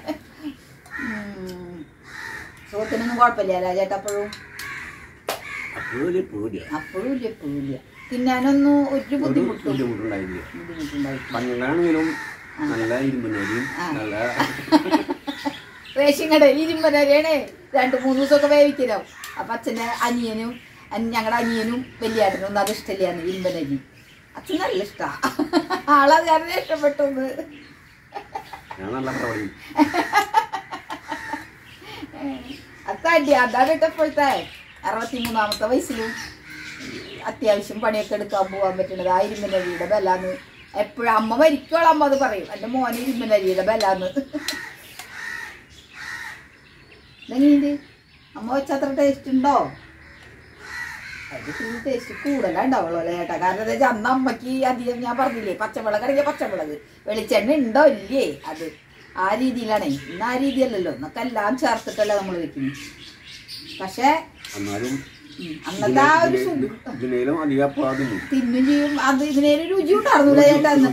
S1: സുഖത്തിനൊന്നും കുഴപ്പമില്ല ചേട്ടാ അപ്പോഴും
S3: അപ്പോഴും ഒരു പേടിയാ
S1: അപ്പോഴും ഇല്ല എപ്പോഴും ഇല്ല തിന്നാനൊന്നും ഒരു
S3: ഒരു
S1: ബുദ്ധിമുട്ടും
S3: ബുദ്ധിമുട്ടുണ്ടായില്ല
S1: ബുദ്ധിമുട്ടുണ്ടായി
S3: പഞ്ഞങ്ങളാണെങ്കിലും നല്ല ഇരുമ്പനരിയും
S1: ആ.
S3: നല്ല
S1: റേഷൻ കടയിൽ ഇരുമ്പനരിയാണേ രണ്ട് മൂന്ന് ദിവസമൊക്കെ വേവിക്കലോ അപ്പൊ അച്ഛൻ്റെ അനിയനും അൻ- ഞങ്ങളുടെ അനിയനും വലിയേട്ടനും ഒന്നും അത് ഇഷ്ടമില്ലാന്ന് ഇരുമ്പനരി അച്ഛൻ നല്ല ഇഷ്ടാ ആളത് കാരണം ഇഷ്ടപ്പെട്ടു
S3: ഞാൻ നല്ല പ്രവണി
S1: അത്താണ്ടി അതാണ് ഇട്ടപ്പോഴത്തെ അറുപത്തി മൂന്നാമത്തെ വയസ്സിലും അത്യാവശ്യം പണിയൊക്കെ എടുക്കാൻ പോകാൻ പറ്റുന്നത് ആ ഇരുമ്പനരിയുടെ ബലാന്ന് എപ്പോഴും അമ്മ മരിക്കോളം അമ്മ അത് പറയും എൻ്റെ മോനെ ഇരുമ്പനരിയുടെ ബലാന്ന് ഇതെങ്ങനെയുണ്ട് അമ്മ വെച്ചത്ര ടേസ്റ്റ് ഉണ്ടോ അത് ടേസ്റ്റ് കൂടുതലേ ഉണ്ടാവുള്ളൂ അല്ലേ ചേട്ടാ കാരണം എന്താ വെച്ചാൽ അന്ന് അമ്മയ്ക്ക് അധികം ഞാൻ പറഞ്ഞില്ലേ പച്ചമുളക് അടങ്ങിയ പച്ചമുളക് വെളിച്ചെണ്ണ ഉണ്ടോ ഇല്ലേ അത് ആ രീതിയിലാണേ ഇന്ന് ആ രീതിയല്ലല്ലോ എന്നൊക്കെ എല്ലാം ചേർത്തിട്ടല്ലേ നമ്മൾ വെക്കുന്നത് പക്ഷേ
S3: എന്നാലും
S1: ഉം, അന്നത്തെ ആ ഒരു സുഖം
S3: ഇതിനേലും അധികം അപ്പാടുന്നു
S1: തിന്നും ചെയ്യും അത് ഇതിനൊരു രുചി ഉണ്ടായിരുന്നില്ല ചേട്ടാ അന്ന്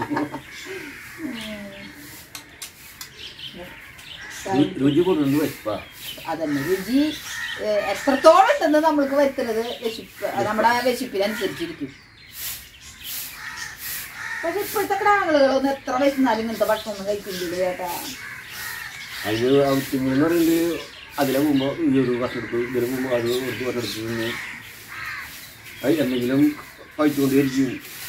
S3: രുചി കൊടുക്കുന്നത് വെച്ചാ
S1: അതന്നെ രുചി ഏഹ്, എത്രത്തോളം ഉണ്ടെന്ന് നമ്മൾക്ക് വരുത്തുന്നത് വിശിപ്പ് നമ്മുടെ ആ വിശിപ്പിനനുസരിച്ചിരിക്കും പക്ഷെ ഇപ്പോഴത്തെ കിടാങ്ങളുകളൊന്നും എത്ര വയസ്സെന്നാലും ഇങ്ങനത്തെ ഭക്ഷണം ഒന്നും കഴിക്കുന്നില്ല ചേട്ടാ
S3: അതിന് ആവശ്യമെന്ന് പറയുന്നത് അതിലെ മുമ്പ് ഈ ഒരു വർഷം എടുത്തു ഇതിന് മുമ്പ് അത് ഒരു വർഷം എടുത്തു നിന്ന് അത് എന്തെങ്കിലും കഴിച്ചുകൊണ്ടേയിരിക്കും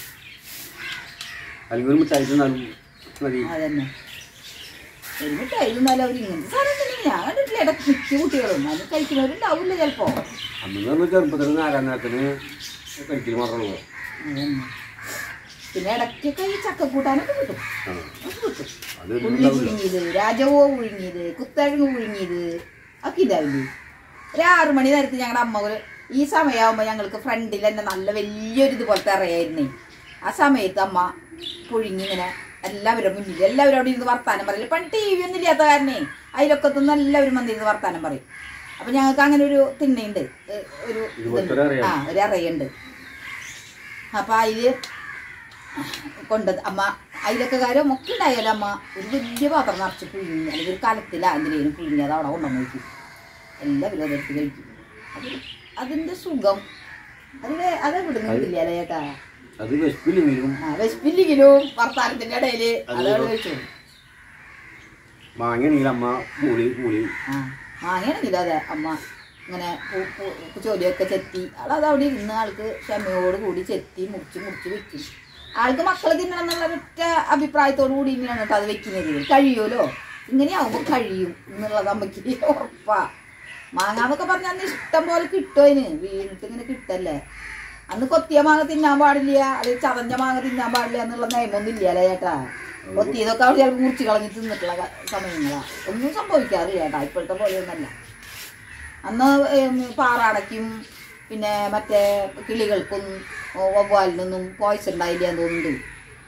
S3: അല്ലെങ്കിൽ ഒരു മിഠായി തിന്നാലും മതി
S1: അതന്നെ ഒരു മിഠായി തിന്നാലും അവർ ഇങ്ങനത്തെ സാധനം തന്നെ ഞാൻ കണ്ടിട്ടില്ല ഇടയ്ക്ക് മിക്ക കുട്ടികളും അത് കഴിക്കുന്നവരുണ്ടാവില്ല ചിലപ്പോ
S3: അന്ന് പറഞ്ഞ ചെറുപ്പത്തിൽ നാലാം നേരത്തിന് കഴിക്കൽ മാത്രമേ ഉള്ളൂ
S1: അതന്നെ പിന്നെ ഇടയ്ക്കൊക്കെ ഈ ചക്കക്കൂട്ടാനൊക്കെ കിട്ടും
S3: ആ.
S1: അത് കിട്ടും
S3: അത്
S1: ഉള്ളി
S3: ഉണ്ടാവില്ല
S1: പുഴുങ്ങിയത് രാജവോ പുഴുങ്ങിയത് കുത്തഴങ്ങ് പുഴുങ്ങിയത് ഒക്കെ ഇതാവില്ലേ ഒരു ആറു മണി നേരത്ത് ഞങ്ങളുടെ അമ്മ ഒരു ഈ സമയമാകുമ്പോൾ ഞങ്ങൾക്ക് ഫ്രണ്ടിൽ തന്നെ നല്ല വലിയൊരു ഇതുപോലത്തെ അറിയായിരുന്നേ ആ സമയത്ത് അമ്മ പുഴുങ്ങി ഇങ്ങനെ എല്ലാവരും മുന്നിൽ എല്ലാവരും അവിടെ ഇരുന്ന് വർത്താനം പറയില്ല പണ്ട് ടി വി ഒന്നും ഇല്ലാത്ത കാരണേ അതിലൊക്കെ നിന്ന് എല്ലാവരും വന്നിരുന്ന് വർത്താനം പറയും അപ്പൊ ഞങ്ങൾക്ക് അങ്ങനെ ഒരു തിണ്ണയുണ്ട് ഏ, ഒരു
S3: ഇതുപോലത്തെ
S1: ഇതുണ്ട്.
S3: ഒരു അറയാ?
S1: ആ ഒരു അറിയുണ്ട് അപ്പൊ അതില് കൊണ്ട് അമ്മ അതിലൊക്കെ കാര്യം ഒക്കെ ഉണ്ടായാലും അമ്മ ഒരു വലിയ പാത്രം നിറച്ച് പുഴുങ്ങി അല്ലെങ്കിൽ ഒരു കലത്തില എന്തിനേലും പുഴുങ്ങി അത് അവിടെ കൊണ്ടുവന്ന് വയ്ക്കും എല്ലാവരും അതെടുത്ത് കഴിക്കും അത് അതിന്റെ സുഖം അതിലെ അതെവിടെ നിന്നില്ല അല്ലേ ചേട്ടാ
S3: അത് വിശപ്പില്ലെങ്കിലും
S1: ആ വിശപ്പില്ലെങ്കിലും വർത്താനത്തിന്റെ ഇടയില്
S3: അത്
S1: അതവിടെ വെച്ചു
S3: വാങ്ങിയാണെങ്കിൽ അമ്മ മൂളി മൂളി
S1: ആ വാങ്ങിയാണെങ്കിലോ അതെ അമ്മ ഇങ്ങനെ പൂ- പൂ- ജോലിയൊക്കെ ചെത്തി അത് അവിടെ ഇരുന്ന് ആൾക്ക് ക്ഷമയോട് കൂടി ചെത്തി മുറിച്ച് മുറിച്ച് വെക്കും ആൾക്ക് മക്കൾ തിന്നണം എന്നുള്ള ഒറ്റ അഭിപ്രായത്തോടു കൂടി ഇങ്ങനെയാണ് കേട്ടോ അത് വെക്കുന്നത് കഴിയുമല്ലോ ഇങ്ങനെയാവുമ്പോൾ കഴിയും എന്നുള്ളത് അമ്മയ്ക്ക് ഉറപ്പാ മാങ്ങാന്നൊക്കെ പറഞ്ഞാൽ അന്ന് ഇഷ്ടം പോലെ കിട്ടും അതിന് വീണിട്ട് ഇങ്ങനെ കിട്ടല്ലേ അന്ന് കൊത്തിയ മാങ്ങ തിന്നാൻ പാടില്ല അല്ലെങ്കിൽ ചതഞ്ഞ മാങ്ങ തിന്നാൻ പാടില്ല എന്നുള്ള നിയമമൊന്നും ഇല്ല അല്ലേ ചേട്ടാ കൊത്തിയതൊക്കെ അവിടെ ചിലപ്പോൾ മുറിച്ച് കളഞ്ഞ് തിന്നിട്ടുള്ള ക- സമയങ്ങളാ ഒന്നും സംഭവിക്കാറില്ല ചേട്ടാ ഇപ്പോഴത്തെ പോലെയൊന്നല്ല അന്ന് ഏം, പാറാടയ്ക്കും പിന്നെ മറ്റേ കിളികൾക്കും ഓ, വവ്വാലിനൊന്നും പോയ്സ് ഉണ്ടായില്ല എന്ന് തോന്നുന്നുണ്ട്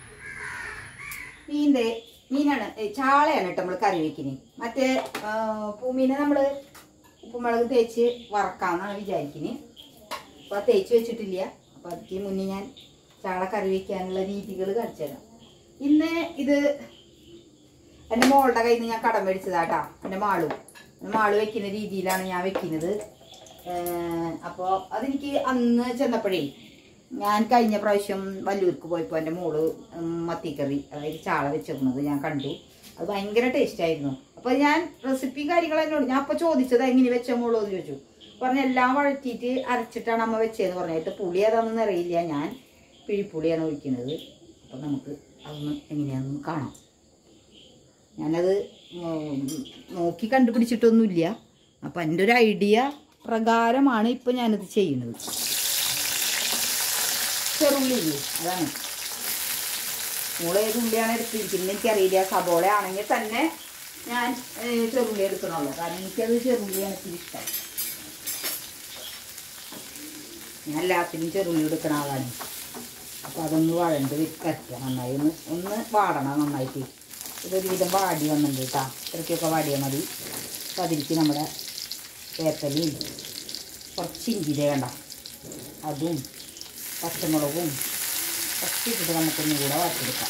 S1: മീൻ്റെ മീനാണ് ഏ, ചാളയാണ് കേട്ടോ നമ്മൾ കറി വെക്കുന്നത് മറ്റേ ആ, പൂമീനെ നമ്മൾ ഉപ്പുമുളക് തേച്ച് വറക്കാമെന്നാണ് വിചാരിക്കുന്നത് അപ്പോൾ തേച്ച് വെച്ചിട്ടില്ല അപ്പോൾ അതിക്ക് മുന്നേ ഞാൻ ചാള കറി വെക്കാനുള്ള രീതികൾ കാണിച്ചു തരാം ഇന്ന് ഇത് എൻ്റെ മോളുടെ കയ്യിൽ നിന്ന് ഞാൻ കടം മേടിച്ചതാട്ടാ എൻ്റെ മാളു എൻ്റെ മാളു വെക്കുന്ന രീതിയിലാണ് ഞാൻ വെക്കുന്നത് അപ്പോൾ അതെനിക്ക് അന്ന് ചെന്നപ്പോഴേ ഞാൻ കഴിഞ്ഞ പ്രാവശ്യം വല്ലൂർക്ക് പോയപ്പോൾ എൻ്റെ മോള് ഉം, മത്തിക്കറി അതായത് ചാള വെച്ചിരുന്നത് ഞാൻ കണ്ടു അത് ഭയങ്കര ടേസ്റ്റ് ആയിരുന്നു അപ്പോൾ ഞാൻ റെസിപ്പി കാര്യങ്ങൾ എന്നോട് ഞാൻ അപ്പോൾ ചോദിച്ചത് എങ്ങനെ വെച്ച മോളോ എന്ന് ചോദിച്ചു പറഞ്ഞ എല്ലാം വഴറ്റിയിട്ട് അരച്ചിട്ടാണ് അമ്മ വെച്ചതെന്ന് പറഞ്ഞിട്ട് പുളി അതാണെന്ന് അറിയില്ല ഞാൻ പിഴിപ്പുളിയാണ് ഒഴിക്കുന്നത് അപ്പം നമുക്ക് അതൊന്ന് എങ്ങനെയാണെന്ന് കാണാം ഞാനത് ഉം, നോക്കി കണ്ടുപിടിച്ചിട്ടൊന്നുമില്ല അപ്പം എൻ്റെ ഒരു ഐഡിയ പ്രകാരമാണ് ഇപ്പം ഞാനിത് ചെയ്യുന്നത് ചെറുള്ളില്ലേ അതാണ് മോള് ഏത് ഉള്ളിയാണ് എടുത്തിരിക്കുന്നത് എനിക്കറിയില്ല സബോള ആണെങ്കിൽ തന്നെ ഞാൻ ഏ, ചെറുള്ളി എടുക്കണമല്ലോ കാരണം എനിക്കത് ചെറുള്ളിയാണ് ഇത്തിരി ഇഷ്ടം ഞാൻ എല്ലാത്തിനും ചെറുള്ളി എടുക്കണ ആളാണ് അപ്പോൾ അതൊന്ന് വഴണ്ട് കരക്കുക നന്നായി ഒന്ന് ഒന്ന് വാടണം നന്നായിട്ട് ഇതൊരുവിധം വാടി വന്നിട്ടുണ്ട് കേട്ടോ ഇത്രയ്ക്കൊക്കെ വാടിയാൽ മതി അപ്പോൾ അതിലേക്ക് നമ്മുടെ വേപ്പലയും കുറച്ച് ഇഞ്ചിരി വേണ്ട അതും പച്ചമുളകും കുറച്ച് ഇട്ടിട്ട് നമുക്കൊന്നും കൂടെ വറുത്തെടുക്കാം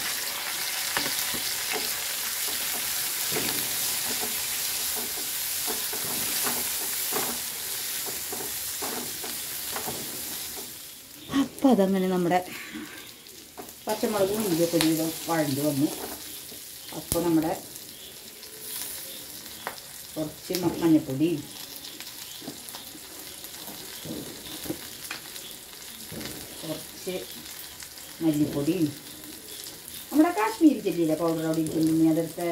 S1: അപ്പം അതങ്ങനെ നമ്മുടെ പച്ചമുളകും ഇഞ്ചിയൊക്കെ ഒരുവിധം വഴണ്ട് വന്നു അപ്പോൾ നമ്മുടെ കുറച്ച് മ- മഞ്ഞൾപ്പൊടി കുറച്ച് മല്ലിപ്പൊടിയും നമ്മുടെ കാശ്മീരി ചെല്ലിയില്ലേ പൗഡർ അവിടെ ഇരിക്കുന്നു അതെടുത്ത്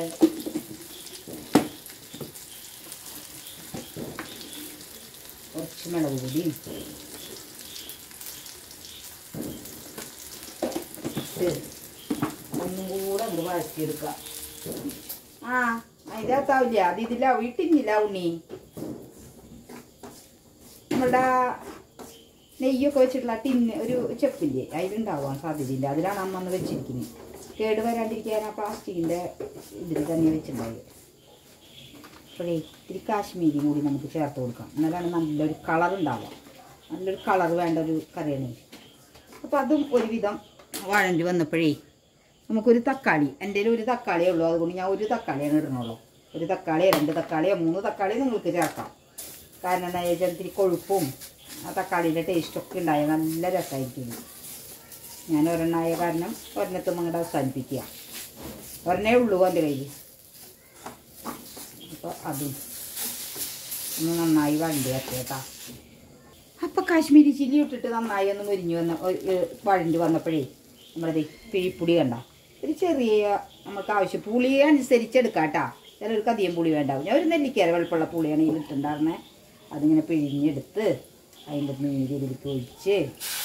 S1: കുറച്ച് മുളക് പൊടിയും ഇട്ട് ഒന്നും കൂടെ അങ്ങോട്ട് വഴറ്റിയെടുക്കാം ആ അതിൻ്റെ അകത്താവില്ല അത് ഇതില്ല വീട്ടിഞ്ഞില്ല ഉണ്ണി നമ്മളുടെ നെയ്യൊക്കെ വെച്ചിട്ടുള്ള ടിന്ന് ഒരു ചെപ്പില്ലേ അതിലുണ്ടാവാൻ സാധ്യതയില്ല അതിലാണ് അമ്മ ഒന്ന് വെച്ചിരിക്കുന്നത് കേട് വരാണ്ടിരിക്കാൻ ആ പ്ലാസ്റ്റിക്കിൻ്റെ ഇതിൽ തന്നെ വെച്ചിട്ടുണ്ടായത് അപ്പോഴേ ഇത്തിരി കാശ്മീരി കൂടി നമുക്ക് ചേർത്ത് കൊടുക്കാം എന്നാലാണ് നല്ലൊരു കളർ ഉണ്ടാവുക നല്ലൊരു കളർ വേണ്ട ഒരു കറിയാണ് അപ്പോൾ അതും ഒരുവിധം വഴണ്ടി വന്നപ്പോഴേ നമുക്കൊരു തക്കാളി എൻ്റെ കയ്യിൽ ഒരു തക്കാളിയേ ഉള്ളൂ അതുകൊണ്ട് ഞാൻ ഒരു തക്കാളിയാണ് ഇടണുള്ളൂ ഒരു തക്കാളിയോ രണ്ട് തക്കാളിയോ മൂന്ന് തക്കാളിയോ നിങ്ങൾക്ക് ചേർക്കാം കാരണം എന്താ വെച്ചാൽ ഇത്തിരി കൊഴുപ്പും ആ തക്കാളിയുടെ ടേസ്റ്റൊക്കെ ഉണ്ടായ നല്ല രസമായിരിക്കും ഞാൻ ഒരെണ്ണമായ കാരണം ഒരെണ്ണത്തും അങ്ങോട്ട് അവസാനിപ്പിക്കുക ഒരെണ്ണേ ഉള്ളൂ എൻ്റെ കയ്യിൽ അപ്പോൾ അതും ഒന്ന് നന്നായി വണ്ടി വെച്ചേട്ടാ അപ്പോൾ കാശ്മീരി ചില്ലി ഇട്ടിട്ട് നന്നായി ഒന്ന് മുരിഞ്ഞ് വന്ന വഴണ്ടി വന്നപ്പോഴേ നമ്മളത് പിഴിപ്പൊടി കണ്ട ഒരു ചെറിയ നമുക്ക് ആവശ്യം പുളി അനുസരിച്ചെടുക്കാം കേട്ടാ ചിലർക്ക് അധികം പുളി വേണ്ടാവും ഞാൻ ഒരു നെല്ലിക്കര വെളുപ്പുള്ള പുളിയാണ് ഇതിലിട്ടുണ്ടായിരുന്നത് അതിങ്ങനെ പിഴിഞ്ഞെടുത്ത് അതിൻ്റെ നീര് ഇതിലേക്ക് ഒഴിച്ച്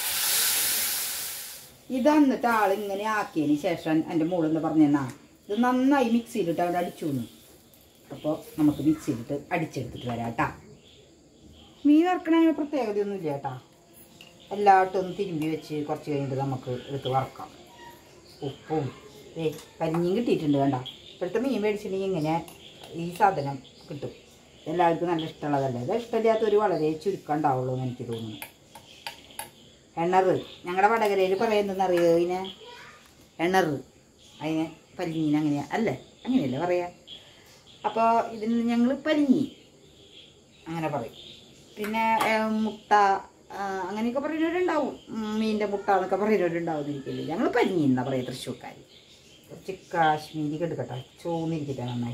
S1: ഇതന്നിട്ട് ആളിങ്ങനെ ആക്കിയതിന് ശേഷം എൻ്റെ മോളെന്ന് പറഞ്ഞെന്നാ ഇത് നന്നായി മിക്സിയിലിട്ട് അവിടെ അടിച്ചു വന്നു അപ്പോൾ നമുക്ക് മിക്സിയിലിട്ട് അടിച്ചെടുത്തിട്ട് വരാം കേട്ടാ മീൻ വറക്കണതിന് പ്രത്യേകതയൊന്നുമില്ല കേട്ടാ എല്ലായിട്ടും ഒന്ന് തിരുമ്പി വെച്ച് കുറച്ച് കഴിഞ്ഞിട്ട് നമുക്ക് എടുത്ത് വറക്കാം ഉപ്പും ഏ കരിഞ്ഞും കിട്ടിയിട്ടുണ്ട് വേണ്ട ഇപ്പോഴത്തെ മീൻ മേടിച്ചിട്ടുണ്ടെങ്കിൽ ഇങ്ങനെ ഈ സാധനം കിട്ടും എല്ലാവർക്കും നല്ല ഇഷ്ടമുള്ളതല്ലേ ഇത് ഇഷ്ടമില്ലാത്തൊരു വളരെ ചുരുക്കം ഉണ്ടാവുള്ളൂ എന്ന് എനിക്ക് തോന്നുന്നു എണ്ണറ് ഞങ്ങളുടെ വടകരയിൽ പറയുന്നതെന്ന് അറിയോ ഇതിനെ എണ്ണറ് അതിനെ പലിഞ്ഞീൻ അങ്ങനെയാ അല്ലേ അങ്ങനെയല്ലേ പറയാ അപ്പോൾ ഇതിന് ഞങ്ങൾ പലിഞ്ഞി അങ്ങനെ പറയും പിന്നെ ഏ, മുട്ട ആ, അങ്ങനെയൊക്കെ പറയുന്നവരുണ്ടാവും ഉം, മീനിൻ്റെ മുട്ട എന്നൊക്കെ പറയുന്നവരുണ്ടാവും എനിക്കില്ല ഞങ്ങൾ പലിഞ്ഞി എന്നാ പറയുക തൃശ്ശൂർക്കാർ കുറച്ച് കാശ്മീരി എടുക്കട്ടെ ചോന്നിരിക്കട്ടെ നന്നായി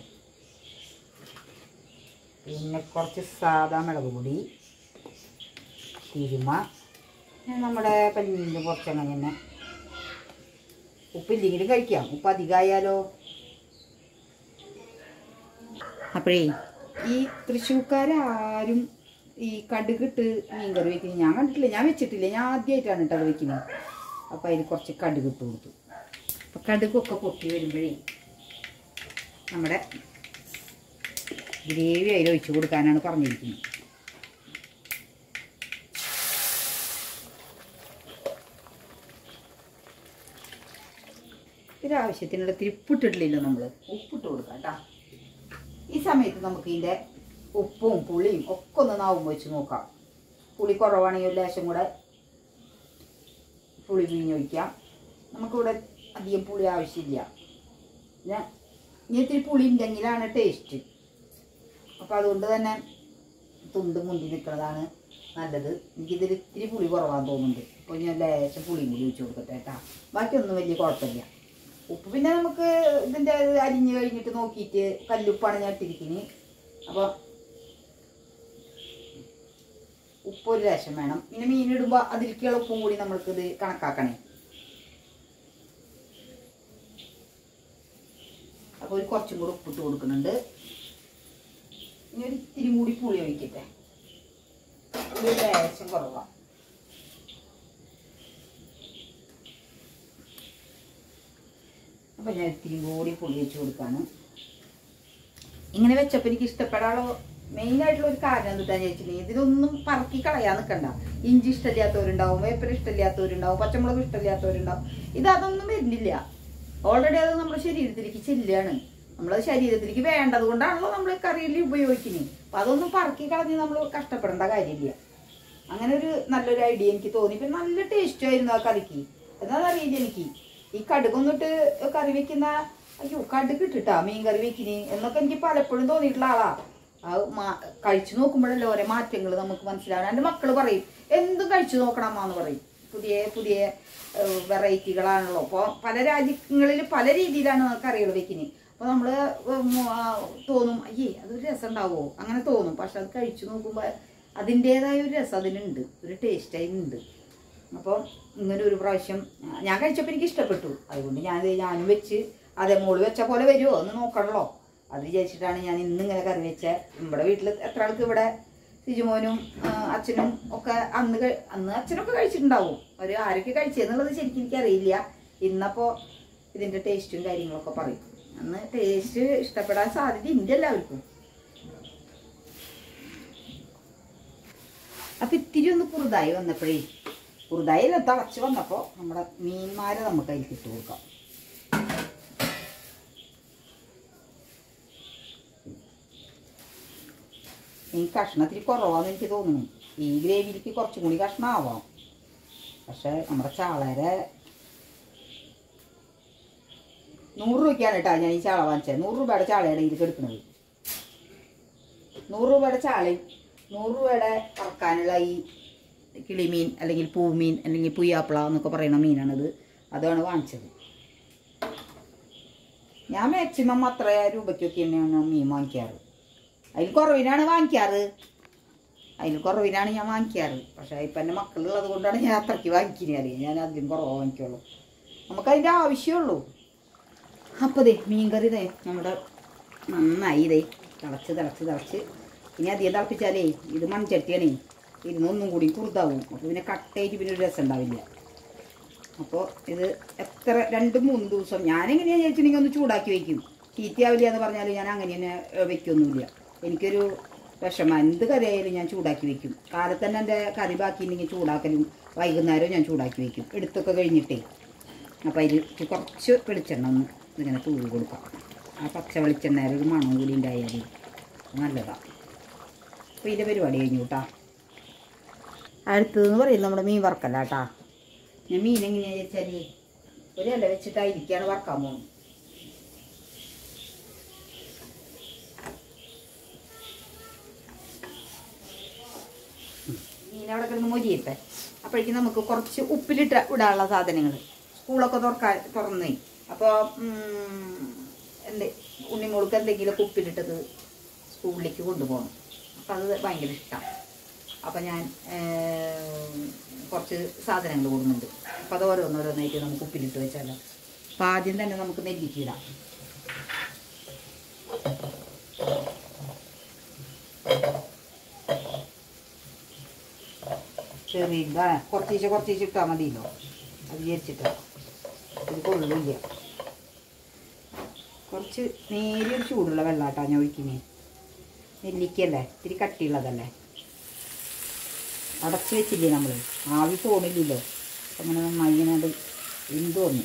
S1: പിന്നെ കുറച്ച് സാദാ മുളക് പൊടി തിരുമ പിന്നെ നമ്മുടെ പഞ്ഞീൻ്റെ കുറച്ച് അങ്ങനെ തന്നെ ഉപ്പില്ലെങ്കിലും കഴിക്കാം ഉപ്പ് അധികമായാലോ അപ്പോഴേ ഈ തൃശ്ശൂർക്കാരും ഈ കടുകിട്ട് മീൻ കറി വെക്കുന്നത് ഞാൻ കണ്ടിട്ടില്ല ഞാൻ വെച്ചിട്ടില്ല ഞാൻ ആദ്യമായിട്ടാണ് കേട്ടോ അത് വെക്കുന്നത് അപ്പോൾ അതിൽ കുറച്ച് കടുക് ഇട്ട് കൊടുത്തു അപ്പോൾ കടുകൊക്കെ പൊട്ടി വരുമ്പോഴേ നമ്മുടെ ഗ്രേവി അതിൽ ഒഴിച്ച് കൊടുക്കാനാണ് പറഞ്ഞിരിക്കുന്നത് ഒരാവശ്യത്തിനുള്ള ഇത്തിരി ഉപ്പിട്ടിട്ടില്ലല്ലോ നമ്മൾ ഉപ്പിട്ട് കൊടുക്കാം കേട്ടോ ഈ സമയത്ത് നമുക്ക് ഇതിൻ്റെ ഉപ്പും പുളിയും ഒക്കെ ഒന്ന് നാവും വെച്ച് നോക്കാം പുളി കുറവാണെങ്കിൽ ഒരു ലേശം കൂടെ പുളി പിഴിഞ്ഞൊഴിക്കാം നമുക്കിവിടെ അധികം പുളി ആവശ്യമില്ല ഞാൻ ഇനി ഇത്തിരി പുളി ഉണ്ടെങ്കിലാണ് ടേസ്റ്റ് അപ്പോൾ അതുകൊണ്ട് തന്നെ തുണ്ട് മുന്തി നിൽക്കുന്നതാണ് നല്ലത് എനിക്കിതിൽ ഇത്തിരി പുളി കുറവാന്ന് തോന്നുന്നുണ്ട് അപ്പോൾ ഞാൻ ലേശം പുളിയും കൂടി ഒഴിച്ച് കൊടുക്കട്ടെ കേട്ടോ ബാക്കിയൊന്നും വലിയ കുഴപ്പമില്ല ഉപ്പ് പിന്നെ നമുക്ക് ഇതിൻ്റെ അരിഞ്ഞ് കഴിഞ്ഞിട്ട് നോക്കിയിട്ട് കല്ലുപ്പാണ് ഞാൻ ഇട്ടിരിക്കുന്നത് അപ്പോൾ ഉപ്പ് ഒരു ലേശം വേണം പിന്നെ മീനിടുമ്പോൾ അതിലേക്കുള്ള ഉപ്പും കൂടി നമ്മൾക്കിത് കണക്കാക്കണേ അപ്പോൾ ഒരു കുറച്ചും കൂടി ഉപ്പിട്ട് കൊടുക്കുന്നുണ്ട് ഇനി ഒരു ഇത്തിരി കൂടി പുളി ഒഴിക്കട്ടെ ഒരു ലേശം കുറവാണ് അപ്പം ഞാൻ ഇത്തിരി കൂടി പുളി വെച്ച് കൊടുക്കാണ് ഇങ്ങനെ വെച്ചപ്പോൾ എനിക്ക് ഇഷ്ടപ്പെടാനുള്ള മെയിനായിട്ടുള്ള ഒരു കാരണം എന്താണെന്ന് വെച്ചിട്ടുണ്ടെങ്കിൽ ഇതിലൊന്നും പറക്കി കളയാൻ നിൽക്കണ്ട ഇഞ്ചി ഇഷ്ടമില്ലാത്തവരുണ്ടാവും വേപ്പര ഇഷ്ടമില്ലാത്തവരുണ്ടാവും പച്ചമുളക് ഇഷ്ടമില്ലാത്തവരുണ്ടാവും ഇത് അതൊന്നും വരുന്നില്ല ഓൾറെഡി അത് നമ്മുടെ ശരീരത്തിലേക്ക് ചെല്ലുകയാണ് നമ്മളത് ശരീരത്തിലേക്ക് വേണ്ടത് കൊണ്ടാണല്ലോ നമ്മൾ കറിയിൽ ഉപയോഗിക്കുന്നത് അപ്പം അതൊന്നും പറക്കി കളഞ്ഞ് നമ്മൾ കഷ്ടപ്പെടേണ്ട കാര്യമില്ല അങ്ങനെ ഒരു നല്ലൊരു ഐഡിയ എനിക്ക് തോന്നി പിന്നെ നല്ല ടേസ്റ്റ് ആയിരുന്നു ആ കറിക്ക് എന്നാന്നറിയില്ല എനിക്ക് ഈ കടുകൊന്നിട്ട് കറി വെക്കുന്ന അയ്യോ കടുക് ഇട്ടിട്ടാ മീൻ കറി വെക്കിന് എന്നൊക്കെ എനിക്ക് പലപ്പോഴും തോന്നിയിട്ടുള്ള ആളാ അത് മാ- കഴിച്ചു നോക്കുമ്പോഴല്ലേ ഓരോ മാറ്റങ്ങൾ നമുക്ക് മനസ്സിലാവും എൻ്റെ മക്കൾ പറയും എന്തും കഴിച്ചു നോക്കണം അമ്മ എന്ന് പറയും പുതിയ പുതിയ വെറൈറ്റികളാണല്ലോ അപ്പോൾ പല രാജ്യങ്ങളിൽ പല രീതിയിലാണ് കറികൾ വെക്കുന്നത് അപ്പോൾ നമ്മൾ തോന്നും അയ്യേ അതൊരു രസം ഉണ്ടാവുമോ അങ്ങനെ തോന്നും പക്ഷെ അത് കഴിച്ചു നോക്കുമ്പോൾ അതിൻ്റേതായ ഒരു രസം അതിനുണ്ട് ഒരു ടേസ്റ്റ് അതിനുണ്ട് അപ്പോൾ ഇങ്ങനെ ഒരു പ്രാവശ്യം ആ, ഞാൻ കഴിച്ചപ്പോൾ എനിക്ക് ഇഷ്ടപ്പെട്ടു അതുകൊണ്ട് ഞാൻ ഞാനും വെച്ച് അതെ മോള് വെച്ച പോലെ വരുമോ എന്ന് നോക്കണല്ലോ അത് വിചാരിച്ചിട്ടാണ് ഞാൻ ഇന്ന് ഇങ്ങനെ കറി വെച്ച നമ്മുടെ വീട്ടിൽ എത്ര ആൾക്ക് ഇവിടെ സിജുമോനും ആ, അച്ഛനും ഒക്കെ അന്ന് കഴി- അന്ന് അച്ഛനൊക്കെ കഴിച്ചിട്ടുണ്ടാവും ഒരു ആരൊക്കെ കഴിച്ചെന്നുള്ളത് ശരിക്കും എനിക്കറിയില്ല ഇന്നപ്പോൾ ഇതിൻ്റെ ടേസ്റ്റും കാര്യങ്ങളൊക്കെ പറയും അന്ന് ടേസ്റ്റ് ഇഷ്ടപ്പെടാൻ സാധ്യത ഉണ്ട് എല്ലാവർക്കും അപ്പൊ ഇത്തിരി ഒന്ന് കുറുതായി വന്നപ്പോഴേ കുറുതായി തിളച്ച് വന്നപ്പോൾ നമ്മുടെ മീൻമാരെ നമുക്ക് അതിൽ ഇട്ട് കൊടുക്കാം ഈ കഷ്ണത്തിരി കുറവാന്ന് എനിക്ക് തോന്നുന്നു ഈ ഗ്രേവിയിലേക്ക് കുറച്ചും കൂടി കഷ്ണം ആവാം പക്ഷെ നമ്മുടെ ചാളരെ നൂറ് രൂപയ്ക്കാണ് കേട്ടോ ഞാൻ ഈ ചാള വാങ്ങിച്ചത് നൂറ് രൂപയുടെ ചാളയുടെ ഇതിൽ എടുക്കുന്നത് നൂറ് രൂപയുടെ ചാളയും നൂറ് രൂപയുടെ വറക്കാനുള്ള ഈ കിളിമീൻ അല്ലെങ്കിൽ പൂമീൻ അല്ലെങ്കിൽ പുയ്യാപ്പിള എന്നൊക്കെ പറയുന്ന മീനാണിത് അതാണ് വാങ്ങിച്ചത് ഞാൻ മാക്സിമം അത്ര രൂപയ്ക്കൊക്കെ തന്നെയാണ് മീൻ വാങ്ങിക്കാറ് അതിൽ കുറവിനാണ് വാങ്ങിക്കാറ് അതിൽ കുറവിനാണ് ഞാൻ വാങ്ങിക്കാറ് പക്ഷേ ഇപ്പം എൻ്റെ മക്കളുള്ളത് കൊണ്ടാണ് ഞാൻ അത്രയ്ക്ക് വാങ്ങിക്കുന്നത് അറിയാം ഞാൻ അതിലും കുറവ് വാങ്ങിക്കുള്ളൂ നമുക്കതിൻ്റെ ആവശ്യമുള്ളൂ അപ്പോൾ ദേ മീൻകറി ദേ നമ്മുടെ നന്നായി ദേ തിളച്ച് തിളച്ച് തിളച്ച് ഇനി അധികം തിളപ്പിച്ചാലേ ഇത് മൺചട്ടിയാണേ ഇരുന്നൊന്നും കൂടി കുറുതാവും അപ്പോൾ പിന്നെ കട്ടയിട്ട് പിന്നെ ഒരു രസം ഉണ്ടാവില്ല അപ്പോൾ ഇത് എത്ര രണ്ട് മൂന്ന് ദിവസം ഞാനെങ്ങനെയാണെന്ന് ചോദിച്ചിട്ടുണ്ടെങ്കിൽ ഒന്ന് ചൂടാക്കി വെക്കും ചീത്തയാവില്ല എന്ന് പറഞ്ഞാൽ ഞാൻ അങ്ങനെ തന്നെ ഏഹ്, വെക്കൊന്നുമില്ല എനിക്കൊരു വിഷമം എന്ത് കറി ആയാലും ഞാൻ ചൂടാക്കി വെക്കും കാലത്ത് തന്നെ എൻ്റെ കറി ബാക്കിയുണ്ടെങ്കിൽ ചൂടാക്കലും വൈകുന്നേരവും ഞാൻ ചൂടാക്കി വെക്കും എടുത്തൊക്കെ കഴിഞ്ഞിട്ടേ അപ്പോൾ അതിൽ കുറച്ച് വെളിച്ചെണ്ണ ഒന്ന് ഇതിങ്ങനെ തൂവി കൊടുക്കാം ആ പച്ച വെളിച്ചെണ്ണയിൽ ഒരു മണം കൂടി ഉണ്ടായാൽ നല്ലതാണ് അപ്പോൾ ഇതിൻ്റെ പരിപാടി കഴിഞ്ഞു കേട്ടാ അടുത്തതെന്ന് പറയുന്നത് നമ്മുടെ മീൻ വറക്കല്ല കേട്ടാ ഞാൻ മീൻ എങ്ങനെയാണെന്ന് വെച്ചാൽ ഒരു ഇല വെച്ചിട്ടായിരിക്കാണ് വറക്കാൻ പോകുന്നത് മീൻ അവിടെ കിടന്ന് മൊരിയട്ടെ അപ്പോഴേക്കും നമുക്ക് കുറച്ച് ഉപ്പിലിട്ട് ഇടാനുള്ള സാധനങ്ങൾ സ്കൂളൊക്കെ തുറക്കാൻ തുറന്നേ അപ്പോൾ എന്ത് ഉണ്ണിമോൾക്ക് എന്തെങ്കിലുമൊക്കെ ഉപ്പിലിട്ടത് സ്കൂളിലേക്ക് കൊണ്ടുപോകണം അപ്പം അത് ഭയങ്കര ഇഷ്ടമാണ് അപ്പം ഞാൻ ഏം, കുറച്ച് സാധനങ്ങൾ കൊടുക്കുന്നുണ്ട് അപ്പം അത് ഓരോന്നോരോന്നായിട്ട് നമുക്ക് ഉപ്പിലിട്ട് വെച്ചാലോ അപ്പം ആദ്യം തന്നെ നമുക്ക് നെല്ലിക്കിടാം ചെറിയ ഇതാ കുറച്ചീശെ കുറച്ചീശെ ഇട്ടാൽ മതിയല്ലോ അത് വിചാരിച്ചിട്ട് ഇത് കൊള്ളില്ല കുറച്ച് നേരിയൊരു ചൂടുള്ള വെള്ളാട്ടാ ഞാൻ ഒഴിക്കുന്നേ നെല്ലിക്കല്ലേ ഇത്തിരി കട്ടിയുള്ളതല്ലേ അടച്ചു വെച്ചില്ലേ നമ്മൾ ആവി പോണില്ലല്ലോ അങ്ങനെ നന്നായി ഇങ്ങനെ അത് എന്ത് തോന്നി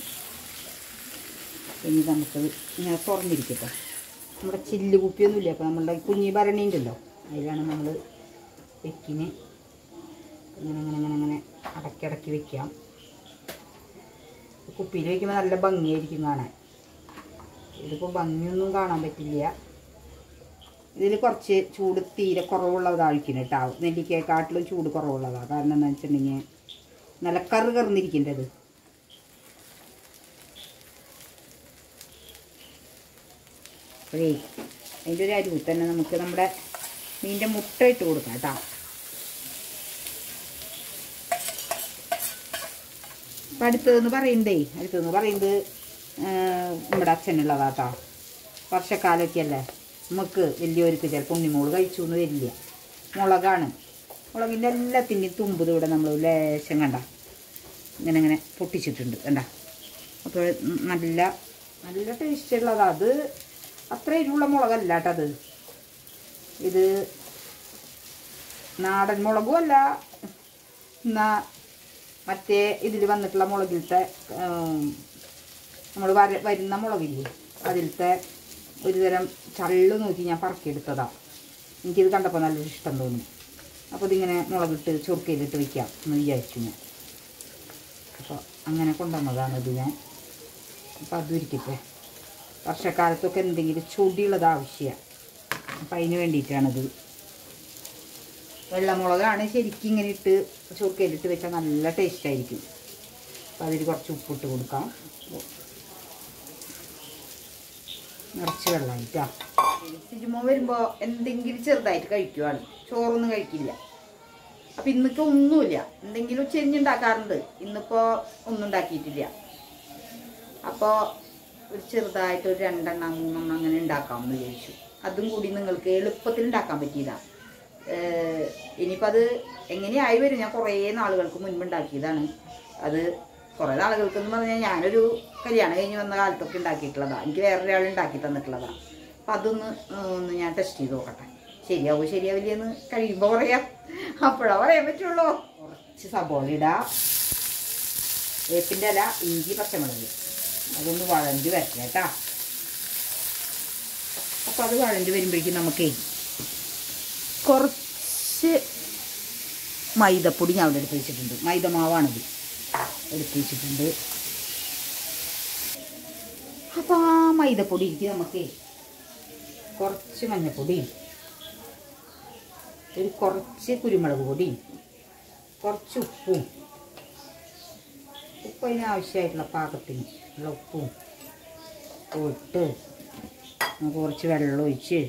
S1: ഇനി നമുക്കത് ഇങ്ങനെ തുറന്നിരിക്കട്ടെ നമ്മുടെ ചില്ല് കുപ്പിയൊന്നുമില്ല അപ്പോൾ നമ്മളുടെ കുഞ്ഞി ഭരണി ഉണ്ടല്ലോ അതിലാണ് നമ്മൾ വെക്കിന് ഇങ്ങനെ അങ്ങനെ അങ്ങനെ അങ്ങനെ അടക്കിടക്കി വെക്കാം കുപ്പിയിൽ വെക്കുമ്പോൾ നല്ല ഭംഗിയായിരിക്കും കാണാൻ ഇതിപ്പോൾ ഭംഗിയൊന്നും കാണാൻ പറ്റില്ല ഇതിൽ കുറച്ച് ചൂട് തീരെ കുറവുള്ളതായിരിക്കും കേട്ടോ നെല്ലിക്കയെക്കാട്ടിലും ചൂട് കുറവുള്ളതാണ് കാരണം എന്താ വെച്ചിട്ടുണ്ടെങ്കിൽ നല്ല കറ് കറിന്നിരിക്കേണ്ടത് അപ്പോഴേ അതിൻ്റെ ഒരു അരുവ് തന്നെ നമുക്ക് നമ്മുടെ മീനിൻ്റെ മുട്ട ഇട്ട് കൊടുക്കാം കേട്ടോ അപ്പം അടുത്തതെന്ന് പറയുന്നതേ അടുത്തതെന്ന് പറയുന്നത് ആ, നമ്മുടെ അച്ഛനുള്ളതാട്ടോ വർഷക്കാലമൊക്കെ അല്ലേ നമുക്ക് വലിയവർക്ക് ചിലപ്പോൾ ഉണ്ണിമോള് കഴിച്ചു എന്ന് വരില്ല മുളകാണ് മുളകിൻ്റെ എല്ലാത്തിൻ്റെയും തുമ്പ് ഇവിടെ നമ്മൾ ലേശം കണ്ട ഇങ്ങനെ ഇങ്ങനെ പൊട്ടിച്ചിട്ടുണ്ട് കണ്ട അപ്പോൾ നല്ല നല്ല ടേസ്റ്റ് ഉള്ളതാ അത് അത്ര എരിവുള്ള മുളകല്ല കേട്ടോ അത് ഇത് നാടൻ മുളകും അല്ല എന്നാ മറ്റേ ഇതിൽ വന്നിട്ടുള്ള മുളകിലത്തെ നമ്മൾ വര വരുന്ന മുളകില്ലേ അതിലത്തെ ഒരു തരം ചള്ളു നോക്കി ഞാൻ പറക്കിയെടുത്തതാ എനിക്കിത് കണ്ടപ്പോൾ നല്ലൊരു ഇഷ്ടം തോന്നി അപ്പോൾ ഇതിങ്ങനെ മുളകിട്ട് ചൊറുക്കയിലിട്ട് വെക്കാം എന്ന് വിചാരിച്ചു ഞാൻ അപ്പോൾ അങ്ങനെ കൊണ്ടുവന്നതാണ് ഇത് ഞാൻ അപ്പോൾ അതും ഇരിക്കട്ടെ വർഷക്കാലത്തൊക്കെ എന്തെങ്കിലും ചൊടിയുള്ളത് ആവശ്യമാണ് അപ്പം അതിന് വേണ്ടിയിട്ടാണിത് വെള്ളമുളകാണ് ശരിക്കും ഇങ്ങനെ ഇട്ട് ചൊറുക്കയിലിട്ട് വെച്ചാൽ നല്ല ടേസ്റ്റ് ആയിരിക്കും അപ്പോൾ അതിൽ കുറച്ച് ഉപ്പിട്ട് കൊടുക്കാം നിറച്ച് വെള്ളമായിട്ടാ സിജുമോ വരുമ്പോ എന്തെങ്കിലും ചെറുതായിട്ട് കഴിക്കുവാണ് ചോറൊന്നും കഴിക്കില്ല അപ്പൊ ഇന്നൊക്കെ ഒന്നുമില്ല എന്തെങ്കിലും ചെരിഞ്ഞുണ്ടാക്കാറുണ്ട് ഇന്നിപ്പോ ഒന്നും ഉണ്ടാക്കിയിട്ടില്ല അപ്പോ ഒരു ചെറുതായിട്ട് ഒരു രണ്ടെണ്ണം മൂന്നെണ്ണം അങ്ങനെ ഉണ്ടാക്കാമെന്ന് വിചാരിച്ചു അതും കൂടി നിങ്ങൾക്ക് എളുപ്പത്തിൽ ഉണ്ടാക്കാൻ പറ്റിയതാ ഏഹ് ഇനിയിപ്പോൾ അത് എങ്ങനെയായി വരും ഞാൻ കുറേ നാളുകൾക്ക് മുൻപ് ഉണ്ടാക്കിയതാണ് അത് കുറേ നാളുകൾക്ക് എന്ന് പറഞ്ഞാൽ ഞാനൊരു കല്യാണം കഴിഞ്ഞ് വന്ന കാലത്തൊക്കെ ഉണ്ടാക്കിയിട്ടുള്ളതാണ് എനിക്ക് വേറൊരാൾ ഉണ്ടാക്കി തന്നിട്ടുള്ളതാണ് അപ്പം അതൊന്ന് ഒന്ന് ഞാൻ ടെസ്റ്റ് ചെയ്ത് നോക്കട്ടെ ശരിയാവോ ശരിയാവില്ലെന്ന് കഴിയുമ്പോൾ പറയാം അപ്പോഴാ പറയാൻ പറ്റുള്ളൂ കുറച്ച് സബോള ഇടാം വേപ്പിൻ്റെ ഇല ഇഞ്ചി പച്ചമുളക് അതൊന്ന് വഴഞ്ഞ് വരട്ടെ കേട്ടാ അപ്പം അത് വഴഞ്ഞ് വരുമ്പോഴേക്കും നമുക്കേ കുറച്ച് മൈദപ്പൊടി ഞാൻ അവിടെ എടുത്ത് വെച്ചിട്ടുണ്ട് മൈദ മാവാണിത് എടുത്ത് വെച്ചിട്ടുണ്ട് അപ്പോൾ ആ മൈദപ്പൊടിക്ക് നമുക്ക് കുറച്ച് മഞ്ഞൾപ്പൊടിയും ഒരു കുറച്ച് കുരുമുളക് പൊടിയും കുറച്ച് ഉപ്പും ഉപ്പ് അതിന് ആവശ്യമായിട്ടുള്ള പാകത്തിന് ഉള്ള ഉപ്പും ഇട്ട് നമുക്ക് കുറച്ച് വെള്ളം ഒഴിച്ച്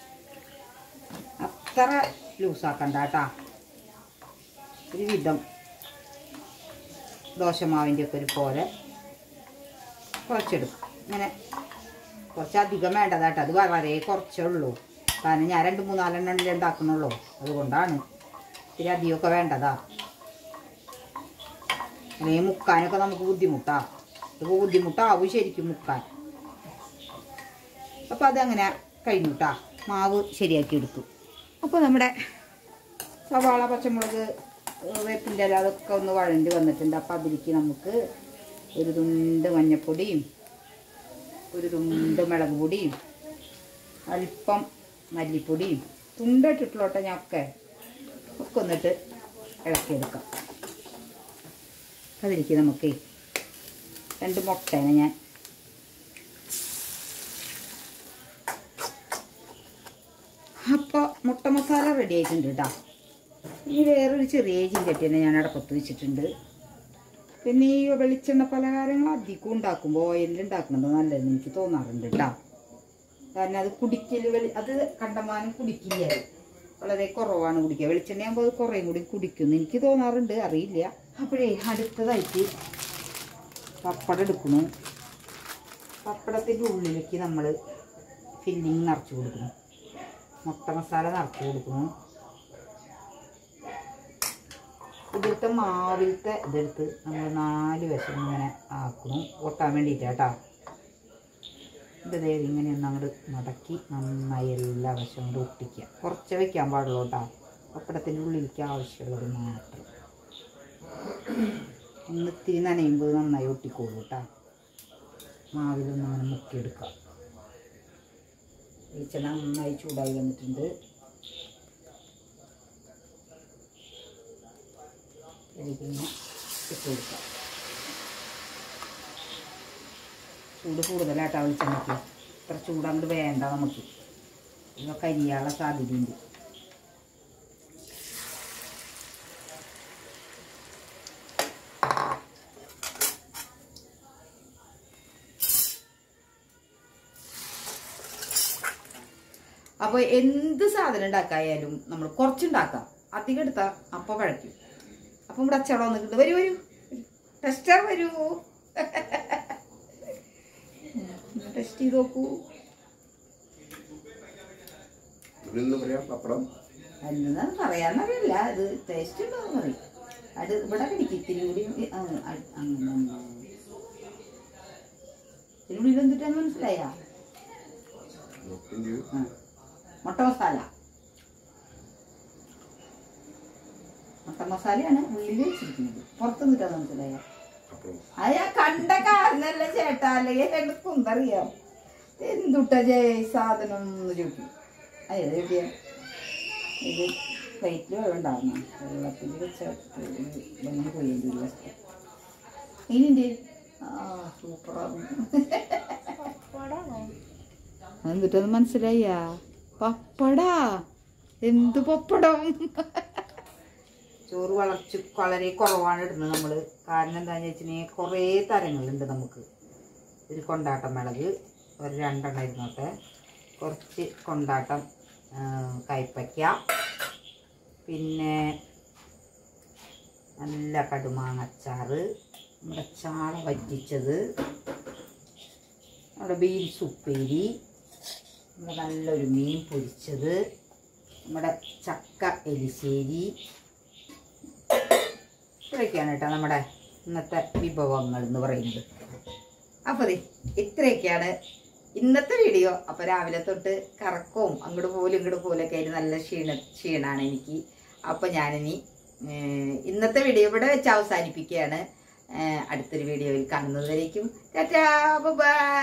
S1: അത്ര ലൂസാക്കണ്ട കേട്ടാ ഒരു വിധം ദോശമാവിൻ്റെ ഒക്കെ ഒരു പോലെ കുറച്ചെടുക്കും ഇങ്ങനെ കുറച്ചധികം വേണ്ടതാട്ടോ അത് വളരെ കുറച്ചേ ഉള്ളൂ കാരണം ഞാൻ രണ്ട് മൂന്നാലെണ്ണം ഉണ്ടാക്കണുള്ളൂ അതുകൊണ്ടാണ് ഇത്തിരി അധികമൊക്കെ വേണ്ടതാ അല്ലെങ്കിൽ മുക്കാനൊക്കെ നമുക്ക് ബുദ്ധിമുട്ടാ ഇപ്പോൾ ബുദ്ധിമുട്ടാവും ശരിക്കും മുക്കാൻ അപ്പോൾ അതങ്ങനെ കഴിഞ്ഞുട്ടാ മാവ് ശരിയാക്കി എടുത്തു അപ്പോൾ നമ്മുടെ സവാള പച്ചമുളക് ഏഹ് വേപ്പിൻ്റെ ഇല അതൊക്കെ ഒന്ന് വഴണ്ടി വന്നിട്ടുണ്ട് അപ്പോൾ അതിലേക്ക് നമുക്ക് ഒരു തുണ്ട് മഞ്ഞപ്പൊടിയും ഒരു തുണ്ട് മുളക് പൊടിയും അല്പം മല്ലിപ്പൊടിയും തുണ്ടിട്ടിട്ടുള്ളോട്ടെ ഞാൻ ഒക്കെ ഒക്കെ ഒന്നിട്ട് ഇളക്കിയെടുക്കാം അതിലേക്ക് നമുക്ക് രണ്ട് മുട്ടേനെ ഞാൻ അപ്പോൾ മുട്ട മസാല റെഡി ആയിട്ടുണ്ട് കേട്ടോ ഇനി വേറൊരു ചെറിയ ചീഞ്ചട്ടിനെ ഞാൻ അടപ്പത്ത് വെച്ചിട്ടുണ്ട് പിന്നെ ഈ വെളിച്ചെണ്ണ പലഹാരങ്ങൾ അധികം ഉണ്ടാക്കുമ്പോൾ ഓയിലിൽ ഉണ്ടാക്കുന്നത് നല്ലതെന്ന് എനിക്ക് തോന്നാറുണ്ട് കേട്ടോ കാരണം അത് കുടിക്കൽ വെളി അത് കണ്ടമാനം കുടിക്കില്ല വളരെ കുറവാണ് കുടിക്കുക വെളിച്ചെണ്ണയാകുമ്പോൾ അത് കുറേയും കൂടി കുടിക്കുമെന്ന് എനിക്ക് തോന്നാറുണ്ട് അറിയില്ല അപ്പോഴേ അടുത്തതായിട്ട് പപ്പടം എടുക്കുന്നു പപ്പടത്തിൻ്റെ ഉള്ളിലേക്ക് നമ്മൾ ഫില്ലിങ് നിറച്ച് കൊടുക്കുന്നു മുട്ട മസാല നിറച്ച് കൊടുക്കുന്നു ഇതിലത്തെ മാവിലത്തെ ഇതെടുത്ത് നമ്മൾ നാല് വശം ഇങ്ങനെ ആക്കുന്നു ഒട്ടാൻ വേണ്ടിയിട്ട് കേട്ടോ ഇത് ദേ ഇങ്ങനെ ഒന്ന് അങ്ങോട്ട് മടക്കി നന്നായി എല്ലാ വശവും കൂടെ ഒട്ടിക്കുക കുറച്ച് വെക്കാൻ പാടുള്ളൂ കേട്ടോ പപ്പടത്തിൻ്റെ ഉള്ളിലേക്ക് ആവശ്യമുള്ളത് മാത്രം ഒന്ന് ഇത്തിരി നനയുമ്പോൾ നന്നായി ഒട്ടിക്കോളൂ കേട്ടോ മാവിലൊന്ന് അങ്ങനെ മുക്കിയെടുക്കുക വെളിച്ചെണ്ണ നന്നായി ചൂടായി വന്നിട്ടുണ്ട് ഇതിലേക്ക് ഇങ്ങനെ ഇട്ട് കൊടുക്കാം ചൂട് കൂടുതലായിട്ടാ വെളിച്ചെണ്ണയ്ക്ക് ഇത്ര ചൂട് അങ്ങോട്ട് വേണ്ട നമുക്ക് ഇവ കരിയാനുള്ള സാധ്യതയുണ്ട് അപ്പോൾ എന്ത് സാധനം ഉണ്ടാക്കായാലും നമ്മൾ കുറച്ചുണ്ടാക്കാം അധികം എടുത്താൽ അപ്പം പഴയ്ക്കും അപ്പം ഇവിടെ അച്ചടം വന്നിട്ടുണ്ട് വരൂ വരൂ ടെസ്റ്റർ വരൂ ടെസ്റ്റ് ചെയ്ത് നോക്കൂ
S3: ഇവിടെ പറയാം പപ്പടം
S1: എന്താന്ന് പറയാന്നറിയില്ല ഇത് ടേസ്റ്റ് ഉണ്ടോന്ന് പറയും അത് ഇവിടെ പിടിക്കും ഇത്തിരി കൂടി ആ, അ- അങ്ങനെ ഇത്തിരി കൂടി ഇതെന്തിട്ടാന്ന് മനസ്സിലായാ
S3: നോക്കുന്നുണ്ട്.
S1: ആ. മുട്ട മസാല മുട്ട മസാലയാണ് ഉള്ളിൽ വെച്ചിരിക്കുന്നത് പുറത്ത് നിന്നിട്ടാന്ന് മനസ്സിലായ
S3: പപ്പടം
S1: അത് ഞാൻ കണ്ട കാരണല്ല ചേട്ടാ അല്ലെങ്കിൽ എന്റെ കുന്തറിയാം എന്തുട്ട ജയ സാധനം എന്ന് ചോദിക്കും അതെ കിട്ടിയ ഇത് പ്ലേറ്റിൽ വെള്ളം ഉണ്ടാകുന്ന വെള്ളത്തിൽ വെച്ച വെള്ളം പോയിട്ടുണ്ട് ഒരു വശത്ത് ഇനിണ്ട് ആ സൂപ്പറാണ് എന്നിട്ടത് മനസ്സിലായ പപ്പടാ എന്ത് പപ്പടം ചോറ് വളർച്ച വളരെ കുറവാണ് ഇടുന്നത് നമ്മൾ കാരണം എന്താണെന്ന് വെച്ചിട്ടുണ്ടെങ്കിൽ കുറേ തരങ്ങളുണ്ട് നമുക്ക് ഒരു കൊണ്ടാട്ട മുളക് ഒരു രണ്ടെണ്ണം ഇരുന്നോട്ടെ കുറച്ച് കൊണ്ടാട്ടം ആ, കയ്പ്പയ്ക്ക പിന്നെ നല്ല കടുമാങ്ങച്ചാറ് നമ്മുടെ ചാള വറ്റിച്ചത് നമ്മുടെ ബീൻസ് ഉപ്പേരി നമ്മുടെ നല്ലൊരു മീൻ പൊരിച്ചത് നമ്മുടെ ചക്ക എലിശ്ശേരി ഇത്രയൊക്കെയാണ് കേട്ടോ നമ്മുടെ ഇന്നത്തെ വിഭവങ്ങൾ എന്ന് പറയുന്നത് അപ്പോൾ ദേ ഇത്രയൊക്കെയാണ് ഇന്നത്തെ വീഡിയോ അപ്പോൾ രാവിലെ തൊട്ട് കറക്കവും അങ്ങോട്ട് പോലും ഇങ്ങോട്ട് പോലൊക്കെ ആയിട്ട് നല്ല ക്ഷീണ ക്ഷീണമാണ് എനിക്ക് അപ്പോൾ ഞാനിനി ഏഹ്, ഇന്നത്തെ വീഡിയോ ഇവിടെ വെച്ച് അവസാനിപ്പിക്കുകയാണ് ഏഹ്, അടുത്തൊരു വീഡിയോയിൽ കാണുന്നത് വരേക്കും ടാറ്റാ ബൈ